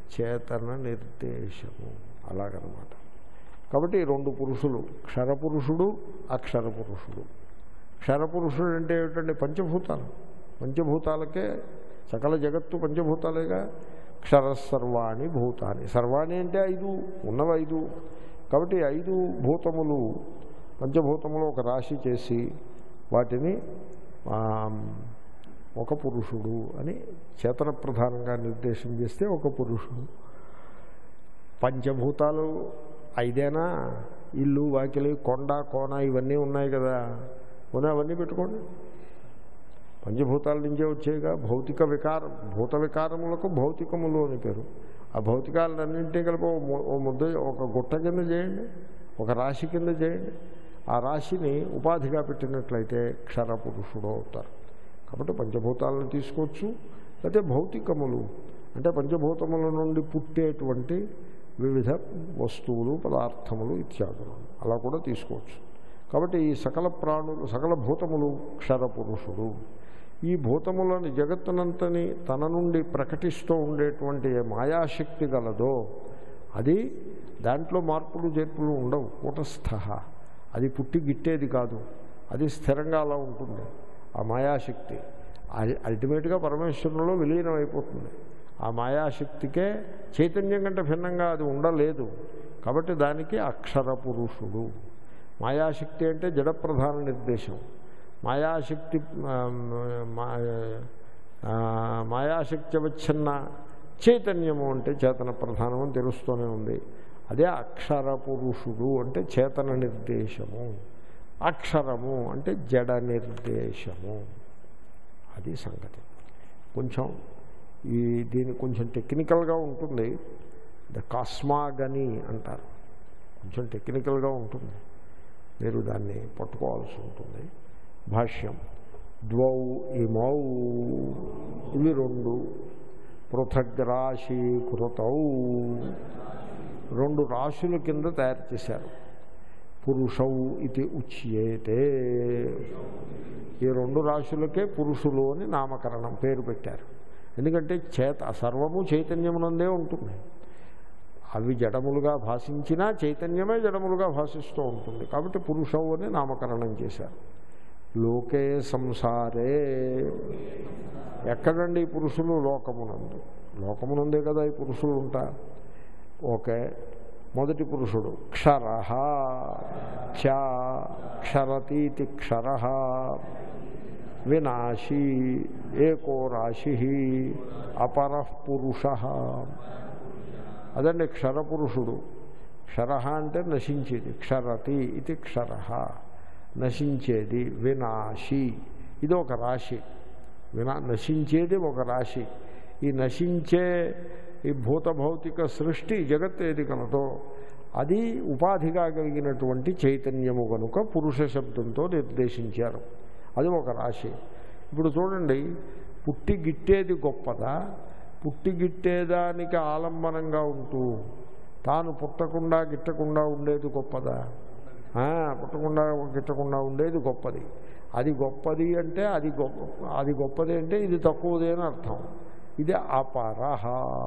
చేతన నిర్దేశము అలాగనమాట కాబట్టి ఈ రెండు పురుషులు క్షరపురుషుడు అక్షర పురుషుడు క్షరపురుషుడు అంటే ఏమిటండి పంచభూతాలు పంచభూతాలకే సకల జగత్తు పంచభూతాలేగా క్షర సర్వాణి భూతాన్ని సర్వాణి అంటే ఐదు ఉన్నవి ఐదు కాబట్టి ఐదు భూతములు పంచభూతములు ఒక రాశి చేసి వాటిని ఆ, ఒక పురుషుడు అని చేతన ప్రధానంగా నిర్దేశం చేస్తే ఒక పురుషుడు పంచభూతాలు ఐదేనా ఇల్లు వాకిలి కొండ కోన ఇవన్నీ ఉన్నాయి కదా పోనీ అవన్నీ పెట్టుకోండి పంచభూతాల నుంచే వచ్చేగా భౌతిక వికారం భూత వికారములకు భౌతికములు అని పేరు ఆ భౌతికాలన్నింటినీ కలిపి ఓ ము- ఓ ముద్ద ఒక గుట్ట కింద చేయండి ఒక రాశి కింద చేయండి ఆ రాశిని ఉపాధిగా పెట్టినట్లయితే క్షర పురుషుడు అవుతారు కాబట్టి పంచభూతాలను తీసుకోవచ్చు అయితే భౌతికములు అంటే పంచభూతముల నుండి పుట్టేటువంటి వివిధ వస్తువులు పదార్థములు ఇత్యాదులు అలా కూడా తీసుకోవచ్చు కాబట్టి ఈ సకల ప్రాణులు సకల భూతములు క్షర పురుషుడు ఈ భూతములని జగత్తునంతని తన నుండి ప్రకటిస్తూ ఉండేటువంటి ఏ మాయాశక్తి గలదో అది దాంట్లో మార్పులు చేర్పులు ఉండవు కూటస్థ అది పుట్టి గిట్టేది కాదు అది స్థిరంగా అలా ఉంటుంది ఆ మాయాశక్తి అది అల్టిమేట్గా పరమేశ్వరునిలో విలీనం అయిపోతుంది ఆ మాయాశక్తికే చైతన్యం కంటే భిన్నంగా అది ఉండలేదు కాబట్టి దానికి అక్షర పురుషుడు మాయాశక్తి అంటే జడప్రధాన నిర్దేశం మాయాశక్తి ఆ, మా- ఆ, మాయాశక్తి వచ్చిన్న చైతన్యము అంటే చేతన ప్రధానం అని తెలుస్తూనే ఉంది అదే అక్షర పురుషుడు అంటే చేతన నిర్దేశము అక్షరము అంటే జడ నిర్దేశము అది సంగతి కొంచెం ఈ దీని కొంచెం టెక్నికల్గా ఉంటుంది ద కాస్మాగని అంటారు కొంచెం టెక్నికల్గా ఉంటుంది మీరు దాన్ని పట్టుకోవాల్సి ఉంటుంది భాష్యం ద్వౌ ఇమౌ ఇవి రెండు పృథగ్రాశీకృతౌ రెండు రాశుల కింద తయారు చేశారు పురుషౌ ఇది ఉచ్యేతే ఈ రెండు రాశులకే పురుషులు అని నామకరణం పేరు పెట్టారు ఎందుకంటే చేత సర్వము చైతన్యమునందే ఉంటుంది అవి జడములుగా భాషించినా చైతన్యమే జడములుగా భాషిస్తూ ఉంటుంది కాబట్టి పురుషవు అని నామకరణం చేశారు లోకే సంసారే ఎక్కడండి ఈ పురుషులు లోకమునందు లోకమునందే కదా ఈ పురుషులు ఉంటారు ఓకే మొదటి పురుషుడు క్షర క్ష క్షరతీతి క్షర వినాశీ ఏకో రాశి అపర పురుష అదండి క్షరపురుషుడు క్షర అంటే నశించేది క్షరతి ఇది క్షర నశించేది వినాశి ఇది ఒక రాశి వినా నశించేది ఒక రాశి ఈ నశించే ఈ భూత భౌతిక సృష్టి జగత్ ఏది కలదో అది ఉపాధిగా కలిగినటువంటి చైతన్యము కనుక పురుష శబ్దంతో నిర్దేశించారు అది ఒక రాశి ఇప్పుడు చూడండి పుట్టి గిట్టేది గొప్పదా పుట్టి గిట్టేదానికి ఆలంబనంగా ఉంటూ తాను పుట్టకుండా గిట్టకుండా ఉండేది గొప్పదా ఆ, పుట్టకుండా గిట్టకుండా ఉండేది గొప్పది అది గొప్పది అంటే అది గొప్ప అది గొప్పది అంటే ఇది తక్కువది అని అర్థం ఇది అపరహ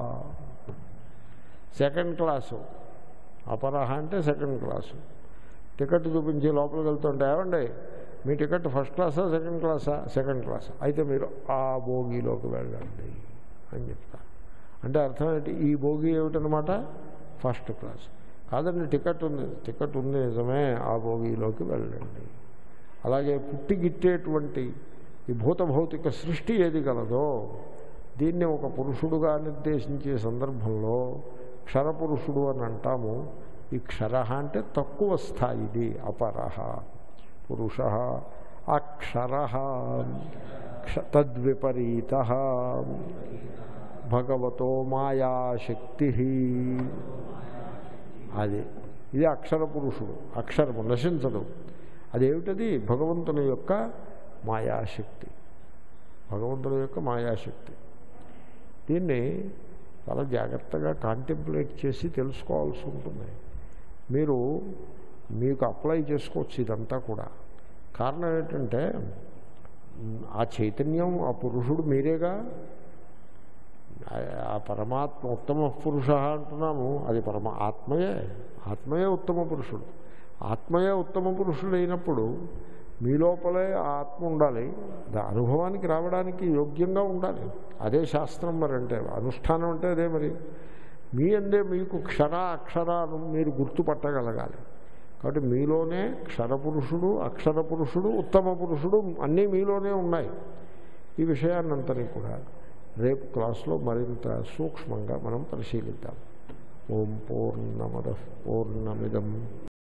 సెకండ్ క్లాసు అపరహ అంటే సెకండ్ క్లాసు టికెట్ చూపించి లోపలికి వెళ్తుంటే ఏమండి మీ టికెట్ ఫస్ట్ క్లాసా సెకండ్ క్లాసా సెకండ్ క్లాసా అయితే మీరు ఆ భోగిలోకి వెళ్ళండి అని చెప్తారు అంటే అర్థం ఏంటి ఈ భోగి ఏమిటనమాట ఫస్ట్ క్లాస్ కాదండి టికెట్ ఉంది టికెట్ ఉంది నిజమే ఆ భోగిలోకి వెళ్ళండి అలాగే పుట్టి గిట్టేటువంటి ఈ భూత భౌతిక సృష్టి ఏది గలదో దీన్ని ఒక పురుషుడుగా నిర్దేశించే సందర్భంలో క్షరపురుషుడు అని అంటాము ఈ క్షర అంటే తక్కువ స్థాయిది అపరహ పురుష అక్షర తద్విపరీత భగవతో మాయాశక్తి అది ఇది అక్షర పురుషుడు అక్షరము నశించదు అదేమిటది భగవంతుని యొక్క మాయాశక్తి భగవంతుని యొక్క మాయాశక్తి దీన్ని చాలా జాగ్రత్తగా కాంటెంప్లేట్ చేసి తెలుసుకోవాల్సి ఉంటుంది మీరు మీకు అప్లై చేసుకోవచ్చు ఇదంతా కూడా కారణం ఏంటంటే మ్, ఆ చైతన్యం ఆ పురుషుడు మీరేగా ఆ పరమాత్మ ఉత్తమ పురుష అంటున్నాము అది పరమ ఆత్మయే ఆత్మయే ఉత్తమ పురుషుడు ఆత్మయే ఉత్తమ పురుషుడు అయినప్పుడు మీ లోపలే ఆ ఆత్మ ఉండాలి దా అనుభవానికి రావడానికి యోగ్యంగా ఉండాలి అదే శాస్త్రం మరి అంటే అనుష్ఠానం అంటే అదే మరి మీ అందే మీకు క్షర అక్షరాలు మీరు గుర్తుపట్టగలగాలి కాబట్టి మీలోనే క్షరపురుషుడు అక్షర పురుషుడు ఉత్తమ పురుషుడు అన్నీ మీలోనే ఉన్నాయి ఈ విషయాన్నంతని కూడా రేపు క్లాస్లో మరింత సూక్ష్మంగా మనం పరిశీలిద్దాం ఓం పూర్ణమద పూర్ణమిదం